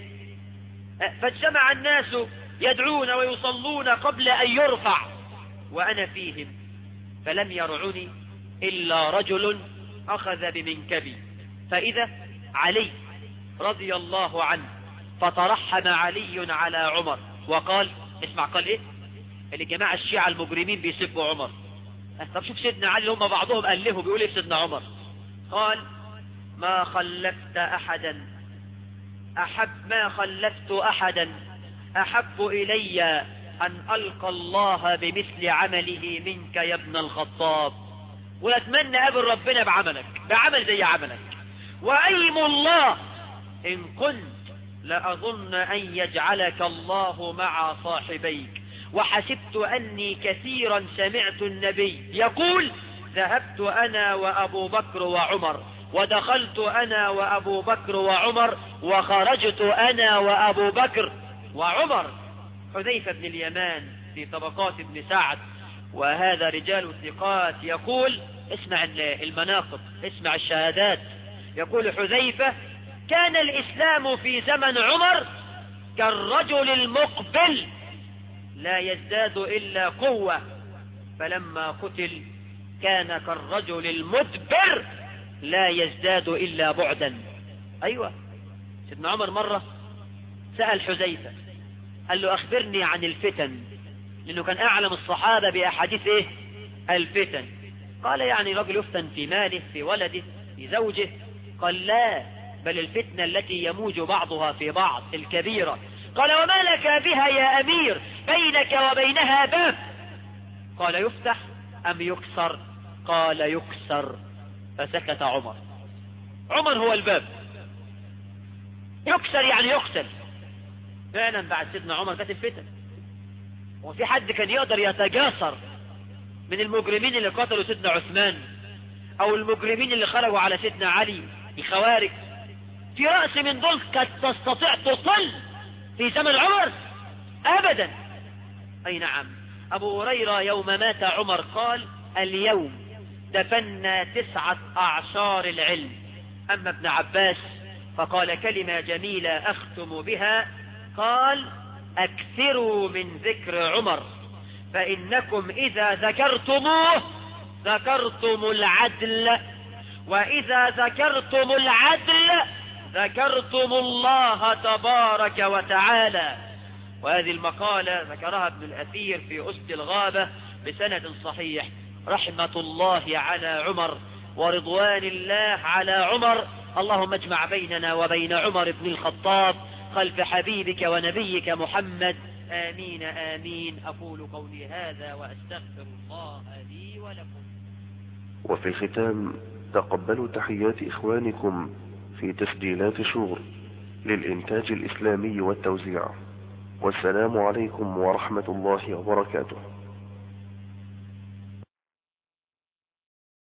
فاجتمع الناس يدعون ويصلون قبل أن يرفع وأنا فيهم فلم يرعني إلا رجل أخذ بمنكبي فإذا علي رضي الله عنه فترحم علي على عمر وقال اسمع قال ايه اللي جماعة الشيعة المجرمين بيسبوا عمر طب شوف سيدنا علي هم بعضهم ألهوا بيقول ايه سيدنا عمر قال ما خلفت أحدا أحب ما خلفت أحدا أحب إلي أن ألقى الله بمثل عمله منك يا ابن الخطاب وأتمنى أقابل ربنا بعملك بعمل زي عملك وأيم الله إن كنت لأظن أن يجعلك الله مع صاحبيك وحسبت أني كثيرا سمعت النبي يقول ذهبت أنا وأبو بكر وعمر ودخلت أنا وأبو بكر وعمر وخرجت أنا وأبو بكر وعمر حذيفة بن اليمان في طبقات ابن سعد وهذا رجال الثقات يقول اسمع المناقب اسمع الشهادات يقول حذيفة كان الإسلام في زمن عمر كالرجل المقبل لا يزداد إلا قوة فلما قتل كان كالرجل المدبر لا يزداد إلا بعدا أيوة سيدنا عمر مرة سأل حذيفة قال له أخبرني عن الفتن لأنه كان أعلم الصحابة بأحاديث إيه الفتن قال يعني رجل يفتن في ماله في ولده في زوجه قال لا بل الفتنة التي يموج بعضها في بعض الكبيرة قال وما لك بها يا أمير بينك وبينها باب قال يفتح أم يكسر قال يكسر فسكت عمر عمر هو الباب يكسر يعني يقتل فعلا بعد سيدنا عمر كانت الفتن وفي حد كان يقدر يتجاسر من المجرمين اللي قتلوا سيدنا عثمان او المجرمين اللي خرجوا على سيدنا علي الخوارج في رأس من دول كانت تستطيع تطل في زمن عمر ابدا اي نعم ابو هريرة يوم مات عمر قال اليوم دفنا تسعة اعشار العلم اما ابن عباس فقال كلمة جميلة اختم بها قال اكثروا من ذكر عمر فانكم اذا ذكرتموه ذكرتم العدل واذا ذكرتم العدل ذكرتم الله تبارك وتعالى وهذه المقالة ذكرها ابن الأثير في أسد الغابة بسند صحيح رحمة الله على عمر ورضوان الله على عمر اللهم اجمع بيننا وبين عمر بن الخطاب خلف حبيبك ونبيك محمد آمين آمين أقول قولي هذا وأستغفر الله لي ولكم وفي الختام تقبلوا تحيات إخوانكم في تسجيلات شغل للإنتاج الإسلامي والتوزيع والسلام عليكم ورحمة الله وبركاته